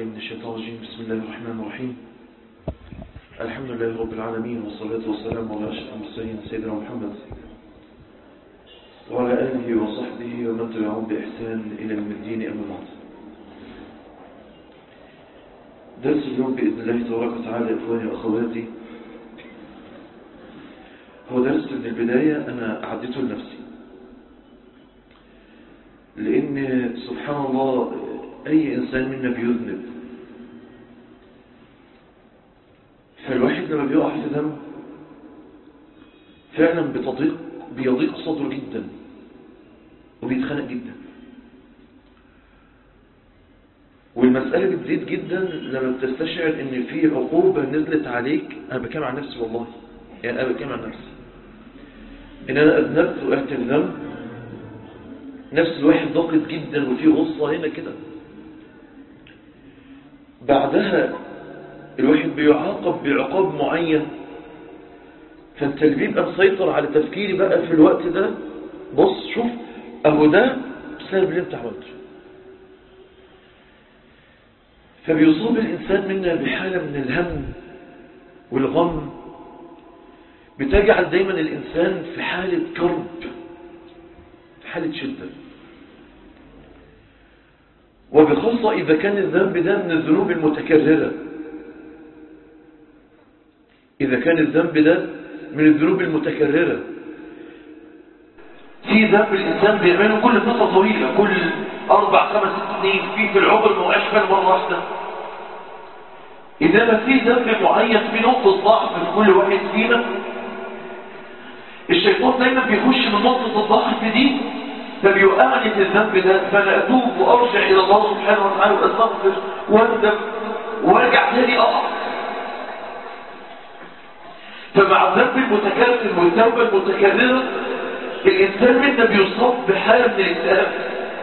من الشيطان الرجيم بسم الله الرحمن الرحيم الحمد لله رب العالمين والصلاة والسلام على أشرف المرسلين سيدنا محمد وعلى آله وصحبه ومن تبعهم بإحسان إلى يوم الدين أما بعد درس اليوم بإذن الله تبارك وتعالى إخواني وأخواتي هو درس من البداية أنا أعدته لنفسي لأن سبحان الله أي إنسان منا بيذنب فالواحد لما بيقع في ذنب فعلا بتضيق بيضيق صدره جدا وبيتخنق جدا والمسألة بتزيد جدا لما بتستشعر ان في عقوبة نزلت عليك انا بكلم عن نفسي والله يعني انا بكلم عن نفسي ان انا اذنبت وقعت في ذنب نفس الواحد ضاقت جدا وفي غصة هنا كده بعدها الواحد بيعاقب بعقاب معين فانت اللي بيبقى مسيطر على تفكيري بقى في الوقت ده بص شوف اهو ده بسبب اللي انت عملته فبيصاب الانسان منا بحالة من الهم والغم بتجعل دايما الانسان في حالة كرب في حالة شدة وبخاصة إذا كان الذنب ده من الذنوب المتكررة إذا كان الذنب ده من الذنوب المتكررة في ذنب الإنسان بيعمله كل فترة طويلة كل أربع خمس سنين في في العمر ما أشبه مرة واحدة إنما في ذنب معين في نقطة ضعف في كل واحد فينا الشيطان دايما بيخش من نقطة الضعف دي فبيؤمن في الذنب ده فانا اتوب وارجع الى الله سبحانه وتعالى واستغفر واندم وارجع تاني اقع فمع الذنب المتكرر والتوبه المتكرره الانسان منا بيصاب بحاله من الاكتئاب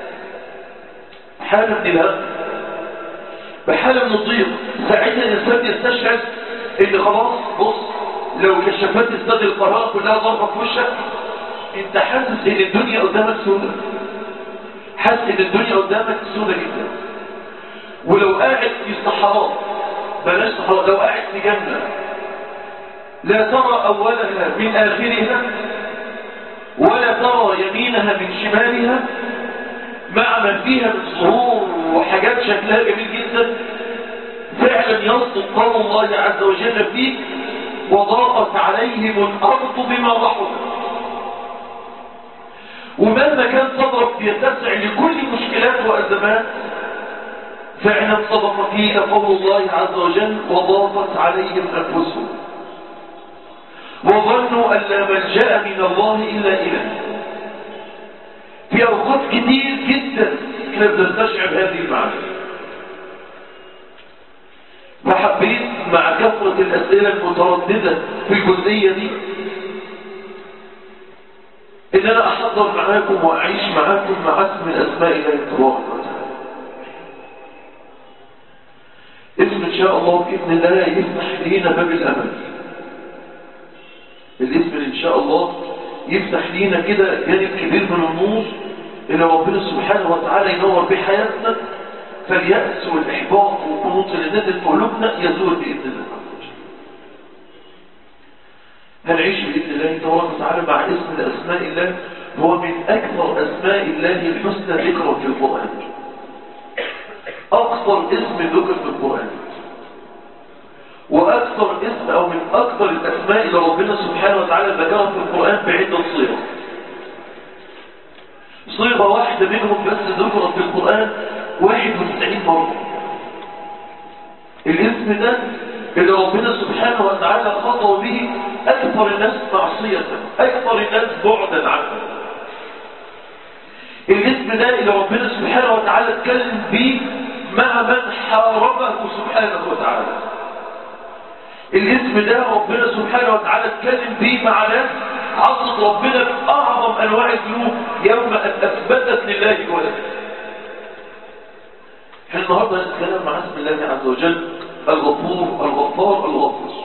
حاله من الهم بحاله من الضيق ساعتها الانسان يستشعر ان خلاص بص لو كشفات استاد القرار كلها ضربه في وشك انت حاسس ان الدنيا قدامك سودة حاسس ان الدنيا قدامك سودة جدا ولو قاعد في صحراء بلاش صحراء لو قاعد في جنة لا ترى اولها من اخرها ولا ترى يمينها من شمالها مع ما فيها من سرور وحاجات شكلها جميل جدا فعلا يصدق قول الله عز وجل فيك وضاقت عليهم الارض بما رحمت ومهما كان صدرك بيتسع لكل مشكلات وأزمات فعلا صدق فيك قول الله عز وجل وضاقت عليهم أنفسهم وظنوا أن لا ملجأ من الله إلا إليه في أوقات كتير جدا احنا بنستشعر هذه المعاني فحبيت مع كثرة الأسئلة المترددة في الجزئية دي ان انا احضر معاكم واعيش معاكم مع اسم من اسماء الله تبارك وتعالى اسم ان شاء الله باذن الله يفتح لينا باب الامل الاسم اللي ان شاء الله يفتح لينا كده جانب كبير من النور اللي ربنا سبحانه وتعالى ينور به حياتنا فاليأس والإحباط والقنوط اللي نزل في قلوبنا يزول بإذن الله هنعيش بإذن الله تبارك وتعالى مع اسم الأسماء الله هو من أكثر أسماء الله الحسنى ذكرا في القرآن أكثر اسم ذكر في القرآن وأكثر اسم أو من أكثر الأسماء اللي ربنا سبحانه وتعالى ذكرها في القرآن بعدة صيغة صيغة واحدة منهم بس ذكرت في القرآن 91 مرة الاسم ده اللي ربنا سبحانه وتعالى خطأ به أكثر الناس معصية أكثر الناس بعدا عنه الاسم ده اللي ربنا سبحانه وتعالى اتكلم به مع من حاربه سبحانه وتعالى الاسم ده ربنا سبحانه وتعالى اتكلم به مع ناس عصت ربنا بأعظم أنواع الذنوب يوم أن أثبتت لله ولد احنا النهارده نتكلم مع اسم الله عز وجل الغفور الغفار الغفور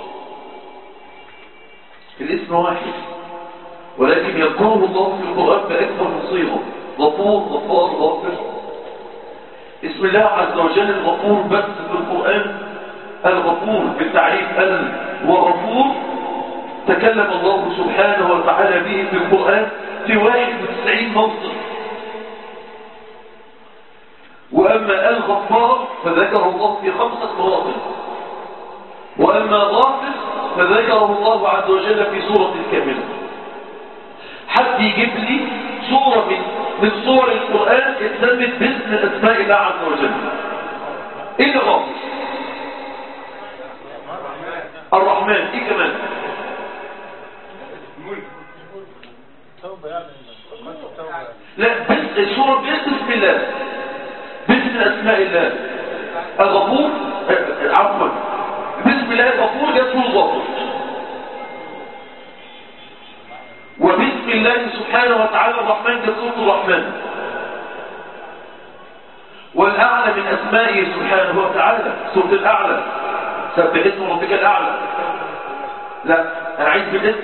الاسم واحد ولكن يذكره الله في القرآن بأكثر من صيغة غفور غفار غافر اسم الله عز وجل الغفور بس في القرآن الغفور بالتعريف ال وغفور تكلم الله سبحانه وتعالى به في القرآن في 91 موطن وأما الغفار فذكر الله في خمسة مواطن وأما غافر فذكره الله عز وجل في سورة الكاملة حد يجيب لي سورة من من صور القرآن اتسمت باسم أسماء الله عز وجل ايه اللي غافر الرحمن ايه كمان لا بس السورة باسم الله باسم أسماء الله الغفور عفوا باسم الله الغفور جاءت سورة الغفور وباسم الله سبحانه وتعالى الرحمن جاءت سورة الرحمن والأعلى من أسمائه سبحانه وتعالى سورة الأعلى سبح اسم ربك الأعلى لا أنا عايز بالاسم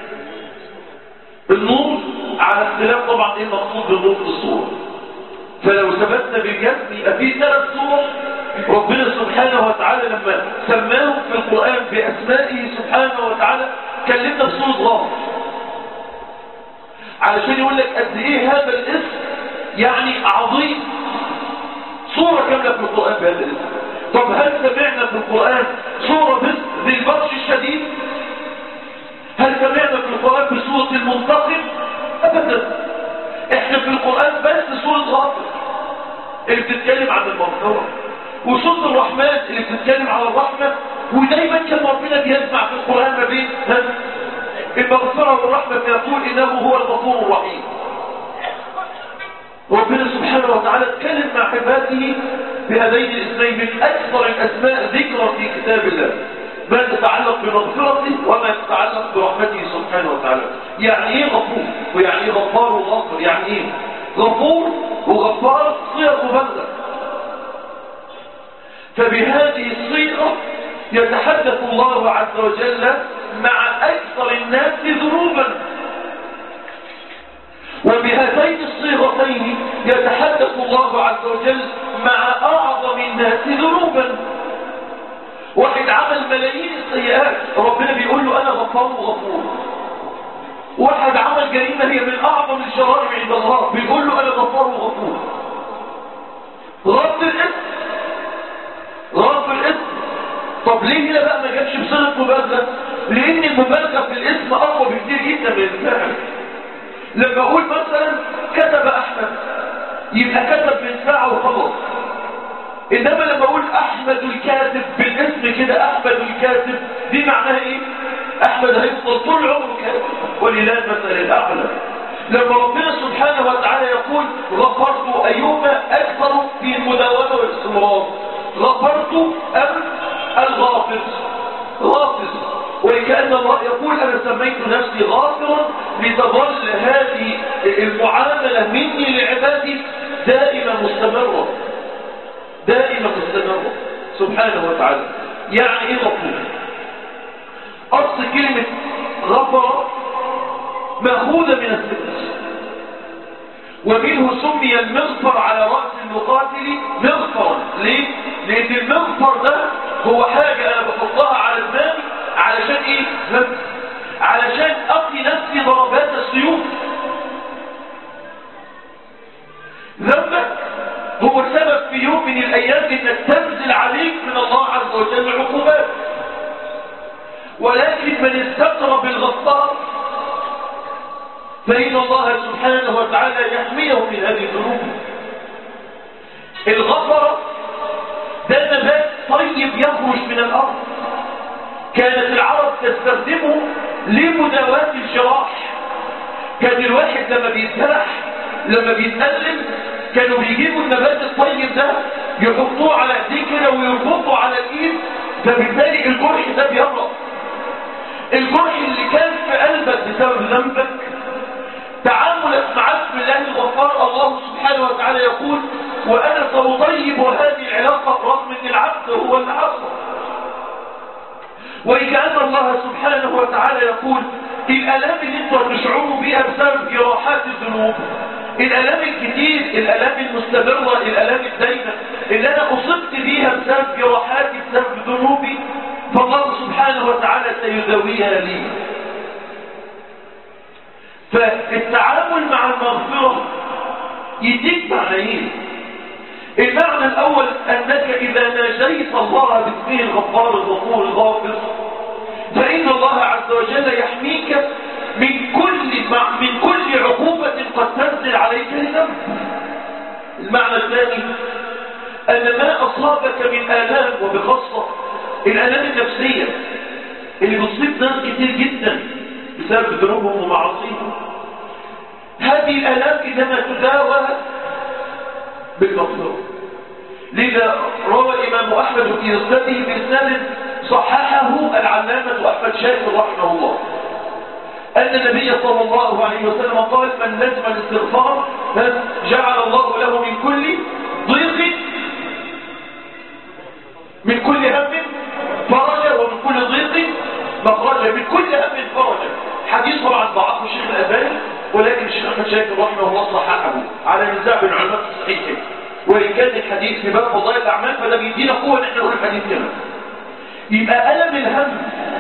النور على اختلاف طبعا ايه المقصود بالنور في الصورة فلو ثبتنا بالجسم يبقى في ثلاث صور ربنا سبحانه وتعالى لما سماهم في القرآن بأسمائه سبحانه وتعالى كلمنا بصورة غافر علشان يقول لك قد ايه هذا الاسم يعني عظيم صورة كاملة في القرآن بهذا الاسم طب هل سمعنا في القرآن صورة باسم ذي البطش الشديد هل سمعنا في القرآن بصورة المنتقم أبدا احنا في القرآن بس سورة غافر اللي بتتكلم عن المغفرة وسورة الرحمن اللي بتتكلم على الرحمة ودايما كان ربنا بيجمع في القرآن ما بين المغفرة والرحمة فيقول إنه هو الغفور الرحيم ربنا سبحانه وتعالى اتكلم مع عباده بهذين الاسمين من أكثر الأسماء ذكرى في كتاب الله ما تتعلق بمغفرته وما تتعلق برحمته سبحانه وتعالى يعني ايه غفور ويعني ايه غفار وغفر يعني ايه غفور وغفار صيغ مبالغه فبهذه الصيغه يتحدث الله عز وجل مع اكثر الناس ذنوبا وبهاتين الصيغتين يتحدث الله عز وجل مع اعظم الناس ذنوبا واحد عمل ملايين السيئات ربنا بيقول له انا غفار وغفور واحد عمل جريمة هي من اعظم الجرائم عند الله بيقول له انا غفار وغفور رد الاسم رد الاسم طب ليه هنا بقى ما جابش بصيغه مبالغه لان المبالغه في الاسم اقوى بكتير جدا من الفعل لما اقول مثلا كتب احمد يبقى كتب من ساعه وخلاص انما لما اقول احمد الكاتب بالاسم كده احمد الكاتب دي معناها ايه احمد هيفضل طول عمره كاتب ولله المثل الاعلى لما ربنا سبحانه وتعالى يقول غفرت ايوب اكثر في المداومه والاستمرار غفرت ام الغافر غافر وكأن الله يقول أنا سميت نفسي غافرا لتظل هذه المعاملة مني لعبادي دائما مستمرة دائما مستمرة سبحانه وتعالى يعني ايه غفور اصل كلمة غفر مأخوذة من الستر ومنه سمي المغفر على رأس المقاتل مغفرا ليه؟ لأن المغفر ده هو حاجة أنا بحطها على دماغي علشان إيه؟ علشان أقي نفسي ضربات السيوف ذنبك هو سبب في يوم من الأيام إنك تنزل عليك من الله عز وجل عقوبات ولكن من استقر بالغفار فإن الله سبحانه وتعالى يحميه من هذه الذنوب الغفر ده نبات طيب يخرج من الأرض كانت العرب تستخدمه لمداواة الجراح كان الواحد لما بيتجرح لما بيتألم كانوا بيجيبوا النبات الطيب ده يحطوه على ايديه كده ويربطوا على الايد فبالتالي الجرح ده بيبرأ الجرح اللي كان في قلبك بسبب ذنبك تعاملك مع اسم الله الغفار الله سبحانه وتعالى يقول وانا سأطيب هذه العلاقة رغم ان العبد هو اللي حصل وكأن الله سبحانه وتعالى يقول الالام اللي انتوا هتشعروا بيها بسبب جراحات الذنوب الالام الكتير الالام المستمرة الالام الدايمة اللي انا اصبت بيها بسبب جراحاتي بسبب ذنوبي فالله سبحانه وتعالى سيداويها لي فالتعامل مع المغفرة يديك معنيين المعنى الأول أنك إذا ناجيت الله باسمه الغفار الغفور الغافر فإن الله عز وجل يحميك من كل من كل عقوبة قد تنزل عليك لذنب المعنى الثاني أن ما أصابك من آلام وبخاصة الآلام النفسية اللي بتصيب ناس كتير جدا بسبب ذنوبهم ومعاصيهم هذه الآلام إنما تداوى بالمغفرة لذا روى الإمام أحمد في مسنده بإسناد صححه العلامة أحمد شاكر رحمه الله أن النبي صلى الله عليه وسلم قال من لزم الاستغفار جعل الله له من كل ضيق من كل هم فرجا ومن كل ضيق مخرجا من كل هم فرجا حديث طبعا ضعف الشيخ الألباني ولكن الشيخ أحمد شاكر رحمه الله صححه على نزاع بن علماء الصحيحين وإن كان الحديث في باب فضائل الأعمال فده بيدينا قوة ان احنا نقول الحديث كمان يبقى ألم الهم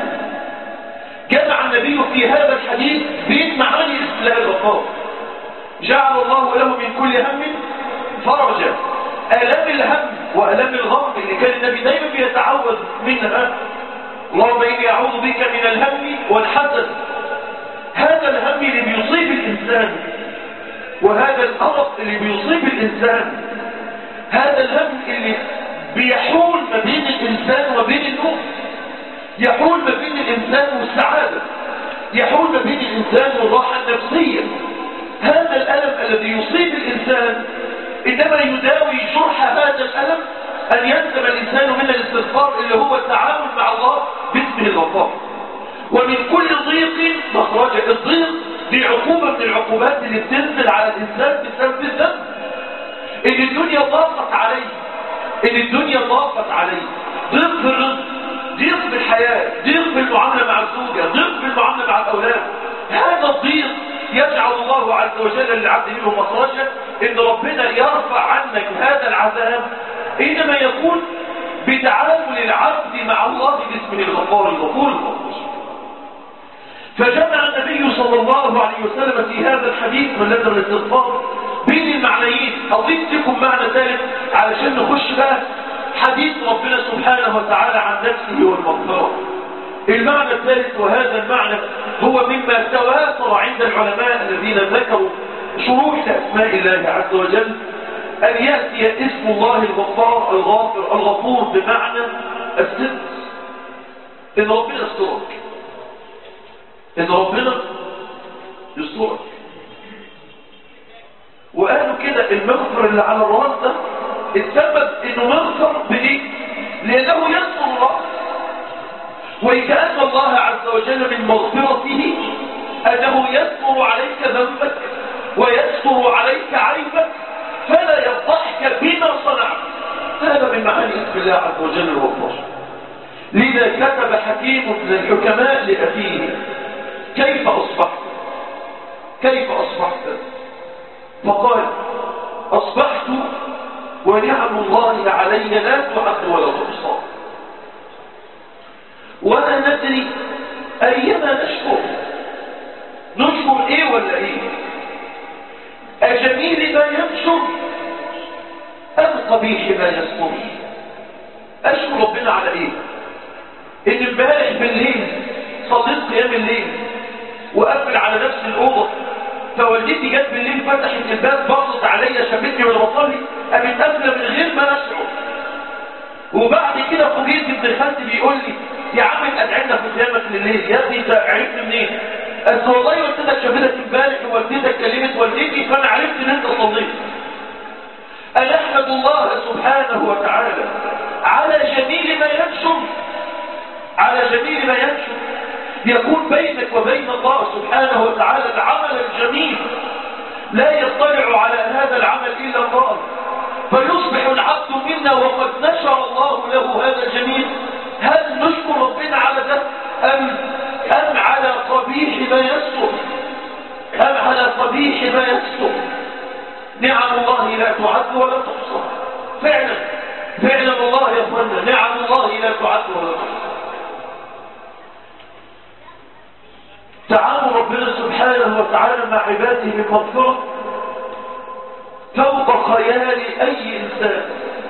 جمع النبي في هذا الحديث بين معاني اسم الله الغفار جعل الله له من كل هم فرجا آلام الهم وآلام الغم اللي كان النبي دايما بيتعوذ منها اللهم إني أعوذ بك من الهم والحزن هذا الهم اللي بيصيب الإنسان وهذا الأرض اللي بيصيب الإنسان هذا الهم اللي بيحول ما بين الإنسان وبين النور يحول ما بين الإنسان والسعادة يحول ما بين الإنسان والراحة النفسية هذا الألم الذي يصيب الإنسان إنما يداوي جرح هذا الألم أن يلزم الإنسان من الاستغفار اللي هو التعامل مع الله باسمه الغفار ومن كل ضيق مخرجا الضيق دي عقوبة من العقوبات اللي بتنزل على الإنسان بسبب الذنب إن الدنيا ضاقت عليه إن الدنيا ضاقت عليه ضيق في الرزق ضيق في الحياة ضيق في المعاملة مع الزوجة ضيق في المعاملة مع الأولاد هذا الضيق يجعل الله عز وجل للعبد منه مخرجا إن ربنا يرفع عنك هذا العذاب إنما يكون بتعامل العبد مع الله باسم الغفار الغفور الغفور فجمع النبي صلى الله عليه وسلم في هذا الحديث من لازم الاستغفار بين المعنيين أضيف لكم معنى ثالث علشان نخش بقى حديث ربنا سبحانه وتعالى عن نفسه والمغفرة المعنى الثالث وهذا المعنى هو مما تواتر عند العلماء الذين ذكروا شروح أسماء الله عز وجل أن يأتي اسم الله الغفار الغافر الغفور بمعنى الست إن ربنا يسترك إن ربنا يسترك وقالوا كده المغفر اللي على الراس ده السبب انه مغفر بايه لانه يستر الراس وكأن الله عز وجل من مغفرته انه يستر عليك ذنبك ويستر عليك عيبك فلا يفضحك بما صنعت هذا من معاني اسم الله عز وجل الغفار لذا كتب حكيم من الحكماء لأخيه كيف أصبحت كيف أصبحت فقال أصبحت ونعم الله علي لا تعد ولا تحصى ولا ندري أيما نشكر نشكر إيه ولا إيه أجميل ما ينشر أم قبيح ما يستر أشكر ربنا على إيه إن امبارح بالليل صليت قيام الليل وقفل على نفس الأوضة فوالدتي جت بالليل فتحت الباب بصت عليا شافتني وانا بصلي قامت قافله من غير ما اشعر وبعد كده فوجئت ابن خالتي بيقول لي يا عم ادعي لنا في قيامك الليل يا ابني انت عرفت منين؟ قلت والله والدتك شافتك امبارح ووالدتك كلمت والدتي فانا عرفت ان انت صليت. انا احمد الله سبحانه وتعالى على جميل ما ينشر على جميل ما ينشر يكون بينك وبين الله سبحانه وتعالى العمل الجميل لا يطلع على هذا العمل إلا الله فيصبح العبد منا وقد نشر الله له هذا الجميل هل نشكر ربنا على ده أم, أم على قبيح ما يستر أم على قبيح ما يستر نعم الله لا تعد ولا تحصى فعلا فعلا والله يا اخوانا نعم الله لا تعد ولا تحصى تعامل ربنا سبحانه وتعالى مع عباده بالمغفرة فوق خيال أي إنسان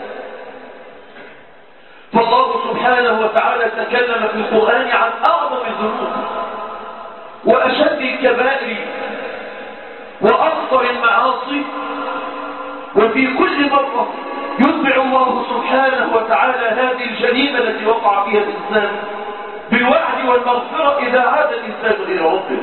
فالله سبحانه وتعالى تكلم في القرآن عن أعظم الذنوب وأشد الكبائر وأخطر المعاصي وفي كل مرة يتبع الله سبحانه وتعالى هذه الجريمة التي وقع فيها الإنسان بالوعد والمغفرة إذا عاد الإنسان إلى ربه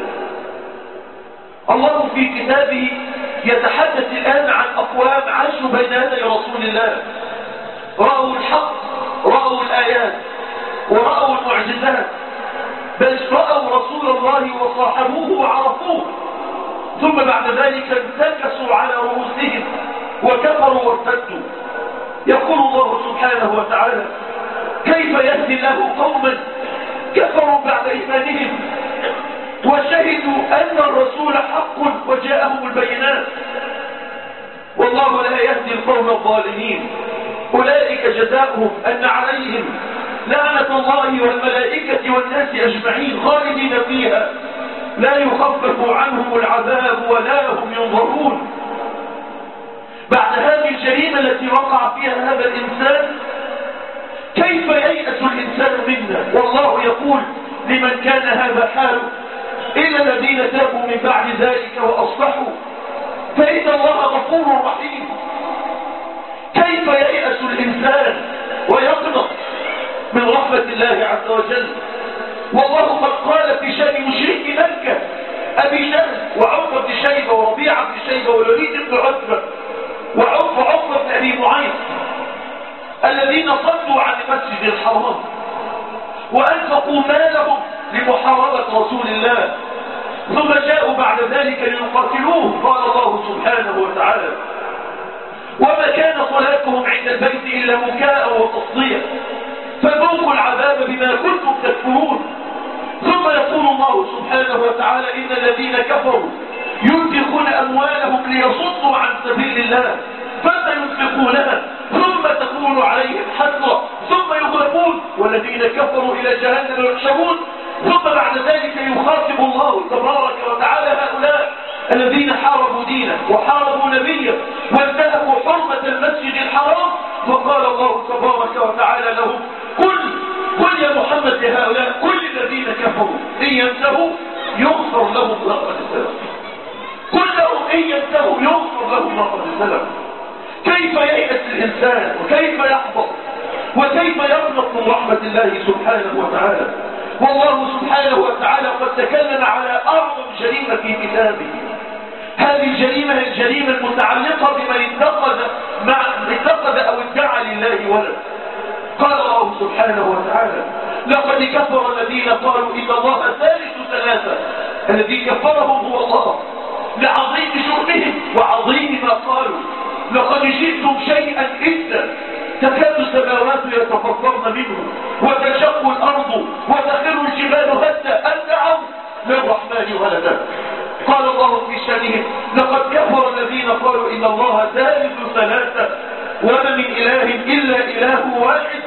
الله في كتابه يتحدث الآن عن أقوام عاشوا بين يدي رسول الله رأوا الحق رأوا الآيات ورأوا المعجزات بل رأوا رسول الله وصاحبوه وعرفوه ثم بعد ذلك انتكسوا على رؤوسهم وكفروا وارتدوا يقول الله سبحانه وتعالى كيف يهدي الله قوما كفروا بعد إيمانهم وشهدوا أن الرسول حق وجاءهم البينات والله لا يهدي القوم الظالمين أولئك جزاؤهم أن عليهم لعنة الله والملائكة والناس أجمعين خالدين فيها لا يخفف عنهم العذاب ولا هم ينظرون بعد هذه الجريمة التي وقع فيها هذا الإنسان كيف ييأس الإنسان منا والله يقول لمن كان هذا حاله إلا الذين تابوا من بعد ذلك وأصلحوا فإن الله غفور رحيم كيف ييأس الإنسان ويقنط من رحمة الله عز وجل والله قد قال في شأن مشرك مكة أبي جهل وعوف بن شيبة وربيعة بن شيبة والوليد بن عتبة وعوف عوف بن أبي معيط الذين صدوا عن المسجد الحرام وأنفقوا مالهم لمحاربة رسول الله ثم جاءوا بعد ذلك ليقاتلوه قال الله سبحانه وتعالى وما كان صلاتهم عند البيت إلا مكاء وتصدية فذوقوا العذاب بما كنتم تكفرون ثم يقول الله سبحانه وتعالى إن الذين كفروا ينفقون أموالهم ليصدوا عن سبيل الله فسينفقونها ثم تكون عليهم حسرة ثم يغلبون والذين كفروا إلى جهنم يحشرون ثم بعد ذلك يخاطب الله تبارك وتعالى هؤلاء الذين حاربوا دينه وحاربوا نبيه وانتهكوا حرمة المسجد الحرام فقال الله تبارك وتعالى لهم قل قل يا محمد لهؤلاء كل الذين كفروا إن ينتهوا يغفر لهم ما قد سلف قل لهم إن ينتهوا يغفر لهم ما قد سلف كيف ييأس الإنسان وكيف يحبط وكيف يقنط من رحمة الله سبحانه وتعالى والله سبحانه وتعالى قد تكلم على أعظم جريمة في كتابه هذه الجريمة هي الجريمة المتعلقة بمن اتخذ مع اتخذ أو ادعى لله ولد قال الله سبحانه وتعالى لقد كفر الذين قالوا إن الله ثالث ثلاثة الذي كفرهم هو الله لعظيم جرمهم وعظيم ما قالوا لقد جئتم شيئا إدا تكاد السماوات يتفطرن منه وتشق الأرض وتخر الجبال هدا أن دعوا للرحمن ولدا قال الله في شأنهم لقد كفر الذين قالوا إن الله ثالث ثلاثة وما من إله إلا إله واحد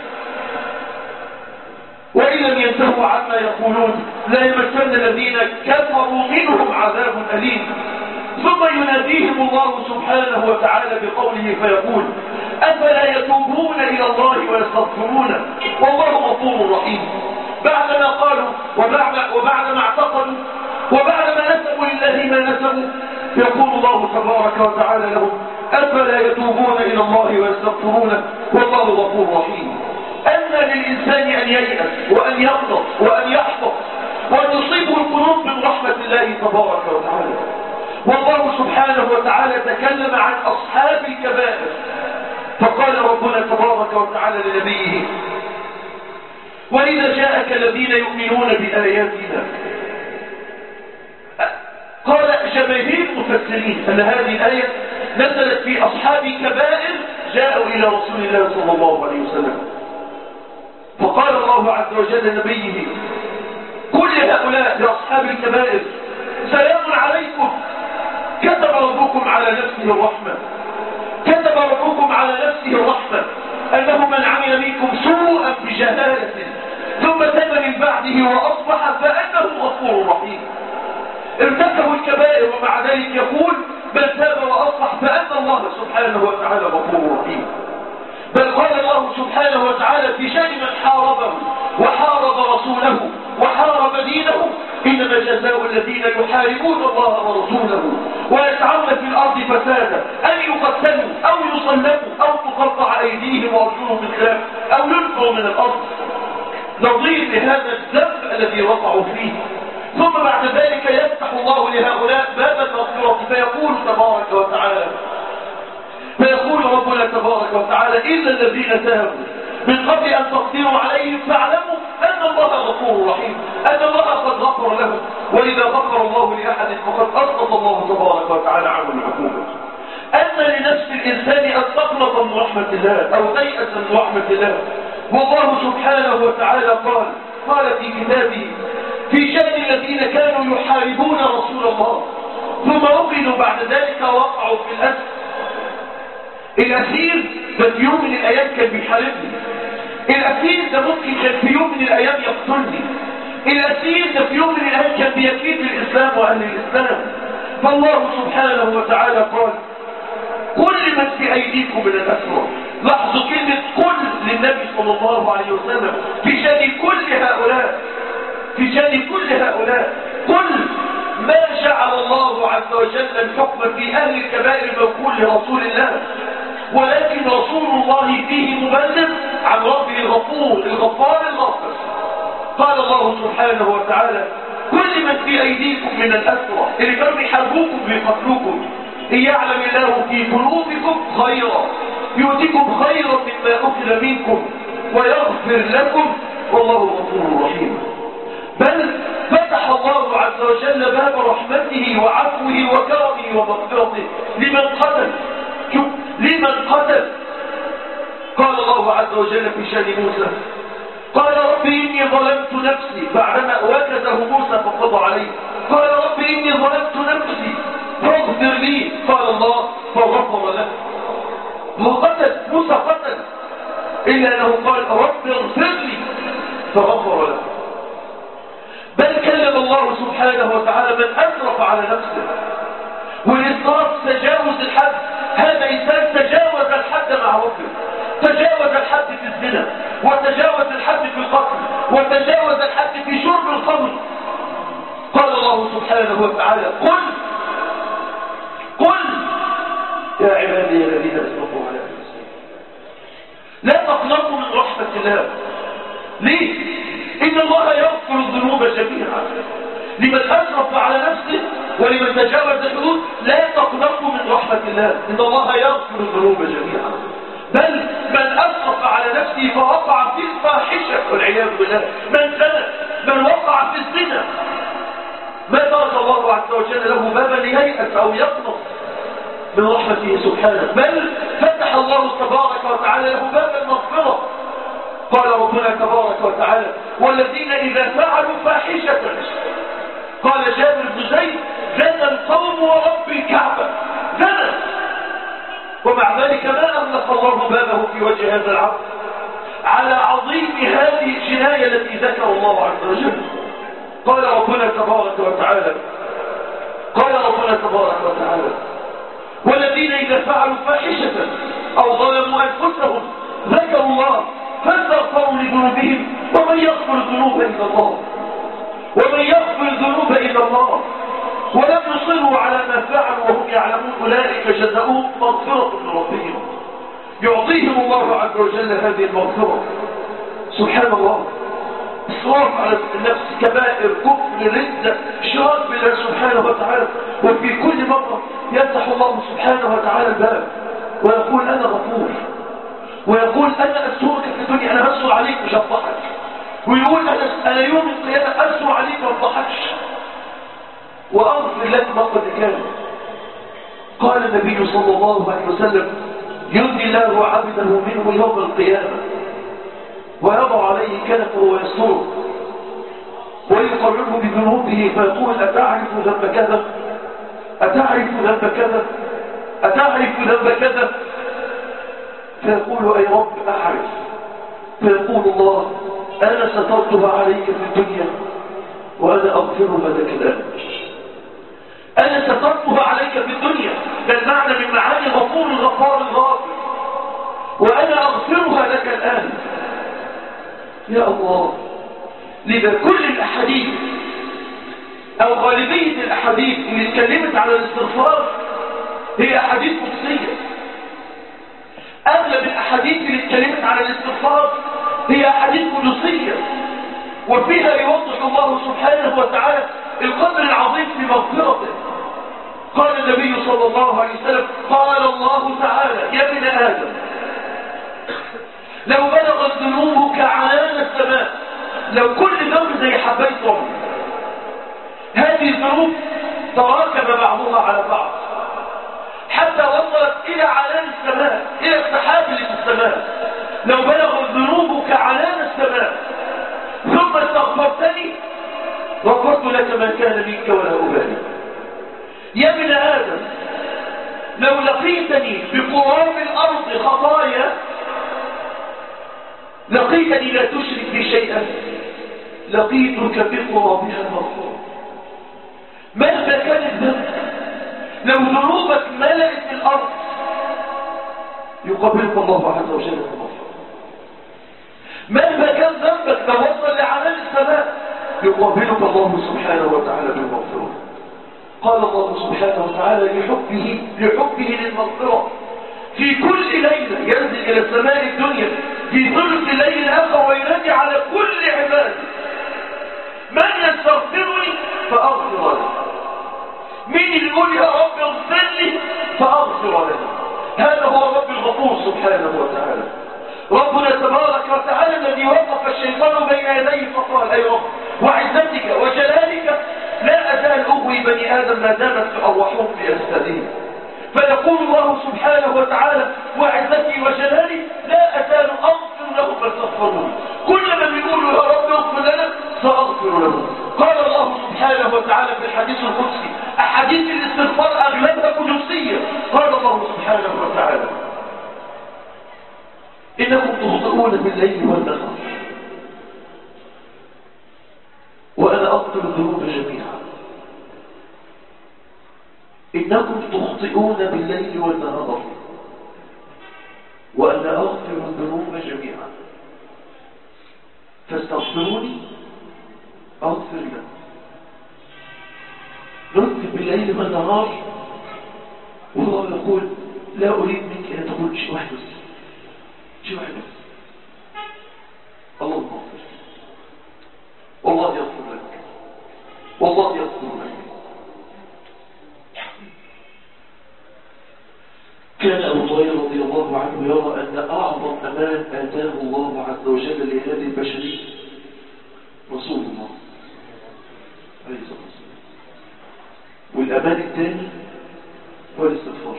وإن لم ينتهوا عما يقولون لا يمسن الذين كفروا منهم عذاب أليم ثم يناديهم الله سبحانه وتعالى بقوله فيقول أفلا يتوبون إلى الله ويستغفرونه والله غفور رحيم بعدما قالوا وبعد وبعدما اعتقدوا وبعدما نسبوا لله ما نسبوا يقول الله تبارك وتعالى لهم أفلا يتوبون إلى الله ويستغفرونه والله غفور رحيم أن للإنسان أن ييأس وأن يغضب وأن يحبط وأن يصيبه القلوب من رحمة الله تبارك وتعالى والله سبحانه وتعالى تكلم عن أصحاب الكبائر فقال ربنا تبارك وتعالى لنبيه وإذا جاءك الذين يؤمنون بآياتنا قال جماهير المفسرين أن هذه الآية نزلت في أصحاب كبائر جاءوا إلى رسول الله صلى الله عليه وسلم فقال الله عز وجل لنبيه كل هؤلاء لأصحاب الكبائر سلام عليكم كتب ربكم على نفسه الرحمة رحمته الرحمة أنه من عمل منكم سوءا بجهالة ثم تاب من بعده وأصبح فأنه غفور رحيم ارتكبوا الكبائر ومع ذلك يقول بل تاب وأصلح فأن الله سبحانه وتعالى غفور رحيم بل قال الله سبحانه وتعالى في شأن من حاربه وحارب رسوله وحارب دينه إنما جزاء الذين يحاربون الله ورسوله ويسعون في الأرض فسادا أن يقتلوا أو يصلبوا أو تقطع أيديهم وأرجلهم من خلاف أو ينفوا من الأرض نظير لهذا الذنب الذي وقعوا فيه ثم بعد ذلك يفتح الله لهؤلاء باب المغفرة فيقول تبارك وتعالى فيقول ربنا تبارك وتعالى إلا الذين تابوا من قبل أن تقدروا عليهم فاعلموا أن الله غفور رحيم أن الله قد غفر لهم وإذا غفر الله لأحد فقد أسقط الله تبارك وتعالى عنه العقوبة أن لنفس الإنسان أن تقلط من رحمة الله أو تيأس من رحمة الله والله سبحانه وتعالى قال قال في كتابه في شأن الذين كانوا يحاربون رسول الله ثم أخذوا بعد ذلك وقعوا في الأسر الأسير ده في يوم من الأيام كان بيحاربني الأسير ده ممكن كان في يوم من الأيام يقتلني الأسير ده في يوم من الأيام كان بيكيد الإسلام وأهل الإسلام فالله سبحانه وتعالى قال كل من في أيديكم من الأسرى لاحظوا كلمة كل للنبي صلى الله عليه وسلم في شأن كل هؤلاء في شأن كل هؤلاء كل ما جعل الله عز وجل الحكم في أهل الكبائر الموكول لرسول الله ولكن رسول الله فيه مبلغ عن ربه الغفور الغفار الغفر قال الله سبحانه وتعالى كل من في أيديكم من الأسرى اللي كانوا يحاربوكم بيقتلوكم إن يعلم الله في قلوبكم خيرا يؤتكم خيرا مما أخذ منكم ويغفر لكم والله غفور رحيم بل فتح الله عز وجل باب رحمته وعفوه وكرمه ومغفرته لمن قتل شوف لمن قتل قال الله عز وجل في شان موسى قال رب إني ظلمت نفسي بعدما وكده موسى فقضى عليه قال رب إني ظلمت نفسي فاغفر لي قال الله فغفر له وقتل موسى قتل إلا أنه قال رب اغفر لي فغفر له بل كلم الله سبحانه وتعالى من أسرف على نفسه والإسراف تجاوز الحد هذا إنسان تجاوز الحد مع ربه تجاوز الحد في الزنا وتجاوز الحد في القتل وتجاوز الحد في شرب الخمر قال الله سبحانه وتعالى قل قل يا عبادي الذين اسرفوا على انفسهم لا تقنطوا من رحمة الله ليه؟ إن الله يغفر الذنوب جميعا لمن أسرف على نفسه ولمن تجاوز الحدود لا تقنطوا من رحمة الله إن الله يغفر الذنوب جميعا بل من أسرف على نفسه فوقع في الفاحشة والعياذ بالله من زنى من وقع في الزنا ما ترك الله عز وجل له بابا لييأس أو يقنط من رحمته سبحانه بل فتح الله تبارك وتعالى له باب المغفرة قال ربنا تبارك وتعالى والذين إذا فعلوا فاحشة قال جابر بن زيد زنى القوم ورب الكعبة زنى ومع ذلك ما أغلق الله بابه في وجه هذا العبد على عظيم هذه الجناية التي ذكر الله عز وجل قال ربنا تبارك وتعالى قال ربنا تبارك وتعالى والذين إذا فعلوا فاحشة أو ظلموا أنفسهم ذكروا الله فاستغفروا لذنوبهم ومن يغفر الذنوب إلا الله ومن يغفر الذنوب إلا الله ولم يصروا على ما فعلوا وهم يعلمون أولئك جزاؤهم مغفرة من ربهم يعطيهم الله عز وجل هذه المغفرة سبحان الله إصراف على النفس كبائر كفر ردة شراك بالله سبحانه وتعالى وفي كل مرة يفتح الله سبحانه وتعالى الباب ويقول أنا غفور ويقول أنا أسوأك في الدنيا أنا أسوأ عليك مش أفضحك ويقول أنا, أنا يوم القيامة أسوأ عليك ما أفضحكش وأغفر لك ما قد كان قال النبي صلى الله عليه وسلم يرضي الله عبده منه يوم القيامة ويضع عليه كنفه ويستره ويقرره بذنوبه فيقول أتعرف ذنب كذا أتعرف ذنب كذا أتعرف ذنب كذا فيقول أي رب أعرف فيقول الله أنا سترتها عليك في الدنيا وأنا أغفرها لك الآن أنا سترتها عليك في الدنيا ده المعنى من معاني غفور الغفار الغافر وأنا أغفرها لك الآن يا الله لذا كل الأحاديث أو غالبية الأحاديث اللي اتكلمت على الاستغفار هي أحاديث قدسية أغلب الأحاديث اللي اتكلمت على الاستغفار هي أحاديث قدسية وفيها يوضح الله سبحانه وتعالى القدر العظيم في مغفرته قال النبي صلى الله عليه وسلم قال الله تعالى يا ابن آدم لو بلغت ذنوبك عنان السماء لو كل ذنب زي حبيت رمل هذه الذنوب تراكم بعضها على بعض حتى وصلت إلى عنان السماء إلى السحاب اللي في السماء لو بلغت ذنوبك عنان السماء ثم استغفرتني غفرت لك ما كان منك ولا أبالي يا ابن آدم لو لقيتني بقراب الأرض خطايا لقيتني لا تشرك بي شيئا لقيتك بقرابها مغفورا مهما كان الذنب لو ذنوبك ملأت الأرض يقبلك الله عز وجل بالمغفرة مهما كان ذنبك لو وصل لعنان السماء يقابلك الله سبحانه وتعالى بالمغفرة قال الله سبحانه وتعالى لحبه لحبه للمغفرة في كل ليلة ينزل إلى السماء الدنيا في ثلث الليل الآخر وينادي على كل عباد من يستغفرني فأغفر له مين اللي يقول يا رب اغفر لي فأغفر له هذا هو رب الغفور سبحانه وتعالى ربنا تبارك وتعالى الذي وقف الشيطان بين يديه فقال أي رب وعزتك وجلالك لا أزال أغوي بني آدم ما دامت أرواحهم في أجسادهم فيقول الله سبحانه وتعالى وعزتي وجلالي لا أزال أغفر لهم فاستغفروني كل ما بيقولوا يا رب اغفر لنا سأغفر لهم قال الله سبحانه وتعالى في الحديث القدسي أحاديث الاستغفار أغلبها قدسية قال الله سبحانه وتعالى إنكم تخطئون بالليل والنهار وأنا أغفر الذنوب جميعا إنكم تخطئون بالليل والنهار وأنا أغفر الذنوب جميعا فاستغفروني أغفر لكم نكتب بالليل والنهار والله يقول لا أريد منك أن تقول شيء واحد بس شيء واحد بس اللهم اغفر والله يغفر لك والله يغفر لك كان أبو هريرة رضي الله عنه يرى أن أعظم أمان آتاه الله عز وجل لهذه البشرية رسول الله عليه الصلاة والسلام والأمان الثاني هو الاستغفار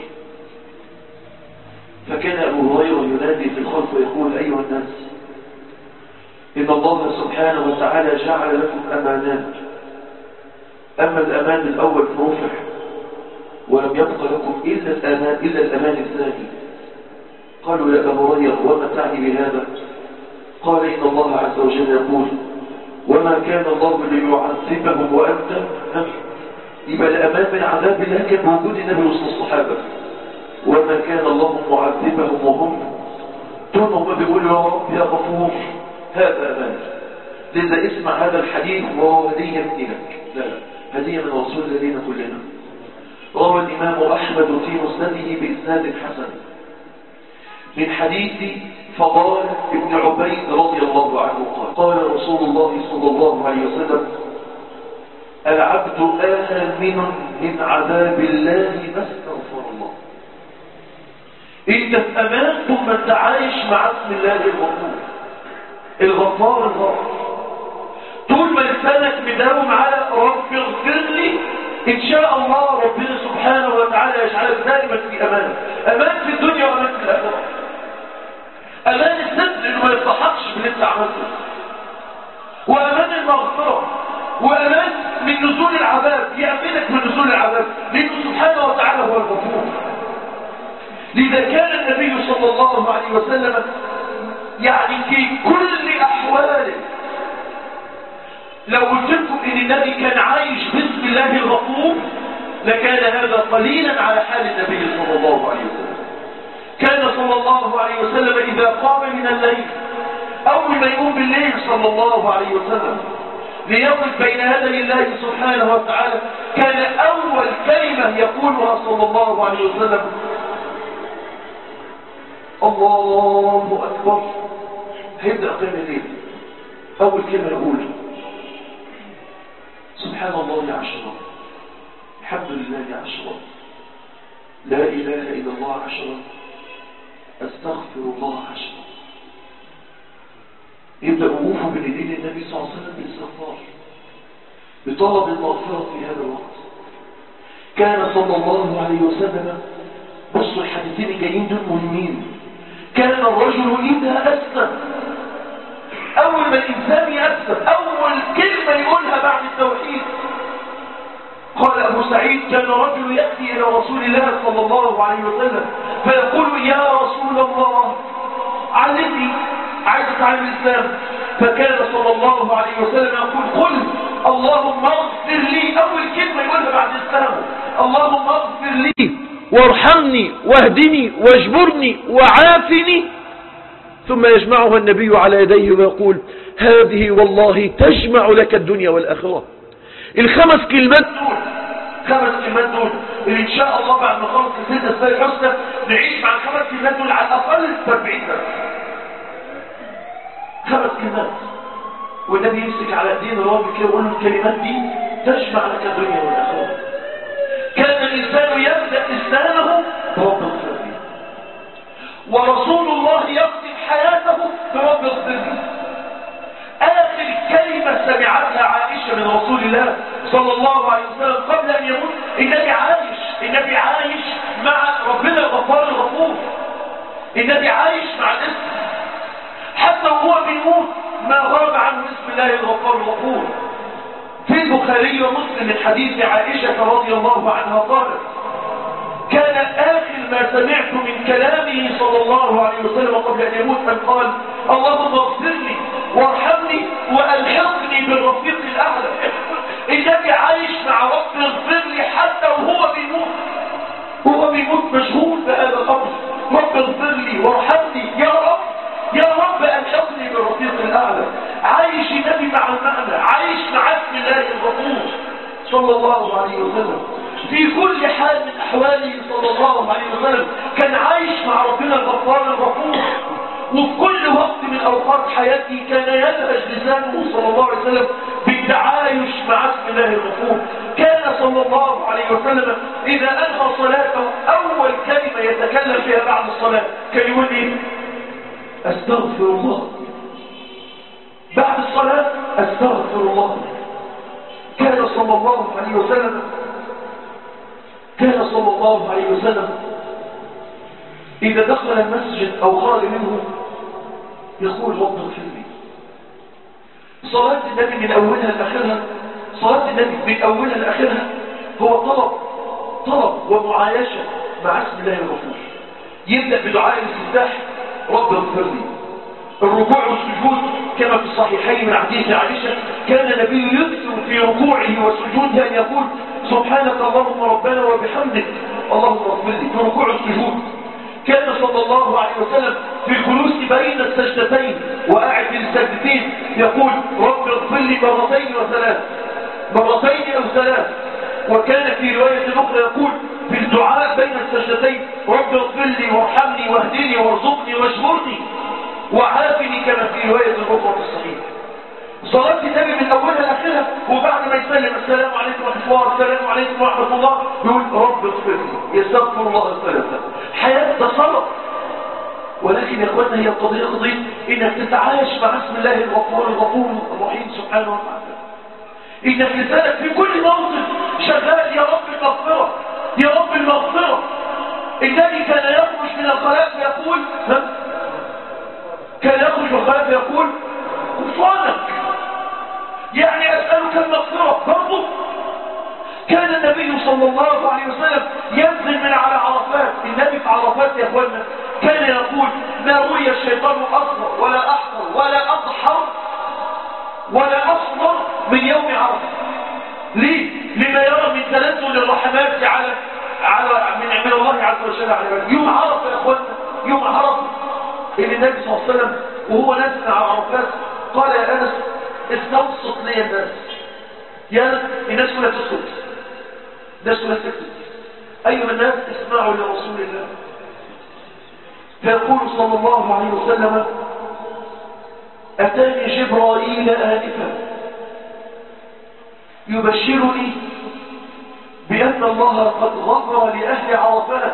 فكان أبو هريرة ينادي في الخلق ويقول أيها الناس إن الله سبحانه وتعالى جعل لكم أمانات أما الأمان الأول فرفع ولم يبق لكم إلا الأمان, إلا الأمان الثاني قالوا يا أبو هريرة وما تعني بهذا قال إن الله عز وجل يقول وما كان الله ليعذبهم وأنت يبقى الأمان من عذاب الله كان موجود النبي وسط الصحابة وما كان الله معذبهم وهم دون هم بيقولوا يا رب يا غفور هذا أمان لذا اسمع هذا الحديث وهو هدية مني لك لا لا هدية من رسول لدينا كلنا روى الإمام أحمد في مسنده بإسناد حسن من حديث فضال ابن عبيد رضي الله عنه قال قال رسول الله صلى الله عليه وسلم العبد آمن من عذاب الله ما استغفر الله انت في امان ثم انت عايش مع اسم الله الغفور الغفار الغفور طول ما لسانك مداوم على رب اغفر لي ان شاء الله ربنا سبحانه وتعالى يجعلك دائما في امان امان في الدنيا وامان في الاخره امان الذنب انه ما يصحكش باللي انت عملته وامان المغفره وامان من نزول العذاب يأمنك من نزول العذاب لانه سبحانه وتعالى هو الغفور لذا كان النبي صلى الله عليه وسلم يعني في كل أحواله لو قلت لكم ان النبي كان عايش باسم الله الغفور لكان هذا قليلا على حال النبي صلى الله عليه وسلم كان صلى الله عليه وسلم إذا قام من الليل أول ما يقوم بالليل صلى الله عليه وسلم ليقف بين يدي الله سبحانه وتعالى كان أول كلمة يقولها صلى الله عليه وسلم الله أكبر هيبدأ قيام الليل أول كلمة يقول سبحان الله عشرة الحمد لله عشرة لا إله إلا الله عشرة أستغفر الله عشرة يبدأ وقوفه بين يدين النبي صلى الله عليه وسلم بالاستغفار بطلب المغفرة في هذا الوقت كان صلى الله عليه وسلم بصوا الحديثين الجايين دول مهمين كان الرجل إذا أسلم أول ما الإنسان يأسلم أول كلمة يقولها بعد التوحيد قال أبو سعيد كان رجل يأتي إلى رسول الله صلى الله عليه وسلم فيقول يا رسول الله علمني عايز اتعلم الإسلام فكان صلى الله عليه وسلم يقول قل اللهم اغفر لي أول كلمة يقولها بعد الإسلام اللهم اغفر لي وارحمني واهدني واجبرني وعافني ثم يجمعها النبي على يديه ويقول هذه والله تجمع لك الدنيا والآخرة الخمس كلمات دول خمس كلمات دول اللي ان شاء الله بعد ما خلص الست اسماء الحسنى نعيش مع الخمس كلمات دول على الاقل 40 سنه خمس كلمات والنبي يمسك على ايدين الراجل كده ويقول له الكلمات دي تجمع لك الدنيا والاخره كان الانسان يبدا اسلامه برب اغفر لي ورسول الله يختم حياته برب اغفر لي آخر كلمة سمعتها عائشة من رسول الله صلى الله عليه وسلم قبل أن يموت النبي عايش النبي عايش مع ربنا الغفار الغفور النبي عايش مع الاسم حتى وهو بيموت ما غاب عنه اسم الله الغفار الغفور في البخاري ومسلم من حديث عائشة رضي الله عنها قالت كان آخر ما سمعت من كلامه صلى الله عليه وسلم قبل أن يموت أن قال اللهم اغفر لي وارحمني وألحقني بالرفيق الأعلى النبي عايش مع رب اغفر لي حتى وهو بيموت هو بيموت مشغول بهذا الأمر رب اغفر لي وارحمني يا رب يا رب ألحقني بالرفيق الأعلى عايش النبي مع المعنى عايش مع اسم الله الغفور صلى الله عليه وسلم في كل حال من أحواله صلى الله عليه وسلم كان عايش مع ربنا الغفار الغفور وفي كل وقت من أوقات حياته كان ينهج لسانه صلى الله عليه وسلم بالتعايش مع اسم الله الغفور كان صلى الله عليه وسلم إذا أنهى صلاته أول كلمة يتكلم فيها بعد الصلاة كان يقول إيه أستغفر الله بعد الصلاة أستغفر الله كان صلى الله عليه وسلم كان صلى الله عليه وسلم إذا دخل المسجد أو خرج منه يقول رب اغفر لي صلاة النبي من أولها لآخرها صلاة النبي من أولها لآخرها هو طلب طلب ومعايشة مع اسم الله الغفور يبدأ بدعاء الاستفتاح رب اغفر لي الركوع والسجود كما في الصحيحين من حديث عائشة كان النبي يكثر في ركوعه وسجوده أن يقول سبحانك اللهم ربنا وبحمدك اللهم اغفر لي في ركوع السجود كان صلى الله عليه وسلم في الجلوس بين السجدتين وقاعد في السجدتين يقول رب اغفر لي مرتين وثلاث مرتين او ثلاث وكان في رواية أخرى يقول في الدعاء بين السجدتين رب اغفر لي وارحمني واهدني وارزقني واجبرني وعافني كما في رواية الأخرى في الصحيح صلاة النبي من أولها لآخرها وبعد ما يسلم السلام عليكم ورحمة الله السلام عليكم ورحمة الله يقول رب اغفر لي يستغفر الله الثلاثة حياة ده صلاة ولكن يا اخواننا هي القضية قضية انك تتعايش مع اسم الله الغفور الغفور الرحيم سبحانه وتعالى انك لسانك في كل موطن شغال يا رب المغفرة يا رب المغفرة النبي كان يخرج من الخلاء فيقول ها؟ كان يخرج من الخلاء فيقول غفرانك يعني أسألك المغفرة برضو كان النبي صلى الله عليه وسلم ينزل من على عرفات النبي في عرفات يا اخوانا كان يقول ما روي الشيطان اصغر ولا احقر ولا اضحر ولا اصغر من يوم عرفه ليه لما يرى من تنزل الرحمات على على من من الله عز وجل على عباده يوم عرفه يا اخوانا يوم عرفه اللي النبي صلى الله عليه وسلم وهو نازل على عرفات قال يا انس استوسط لي الناس يا انس الناس كلها تسكت الناس كلها تسكت ايها الناس اسمعوا لرسول الله فيقول صلى الله عليه وسلم اتاني جبرائيل انفا يبشرني بأن الله قد غفر لأهل عرفات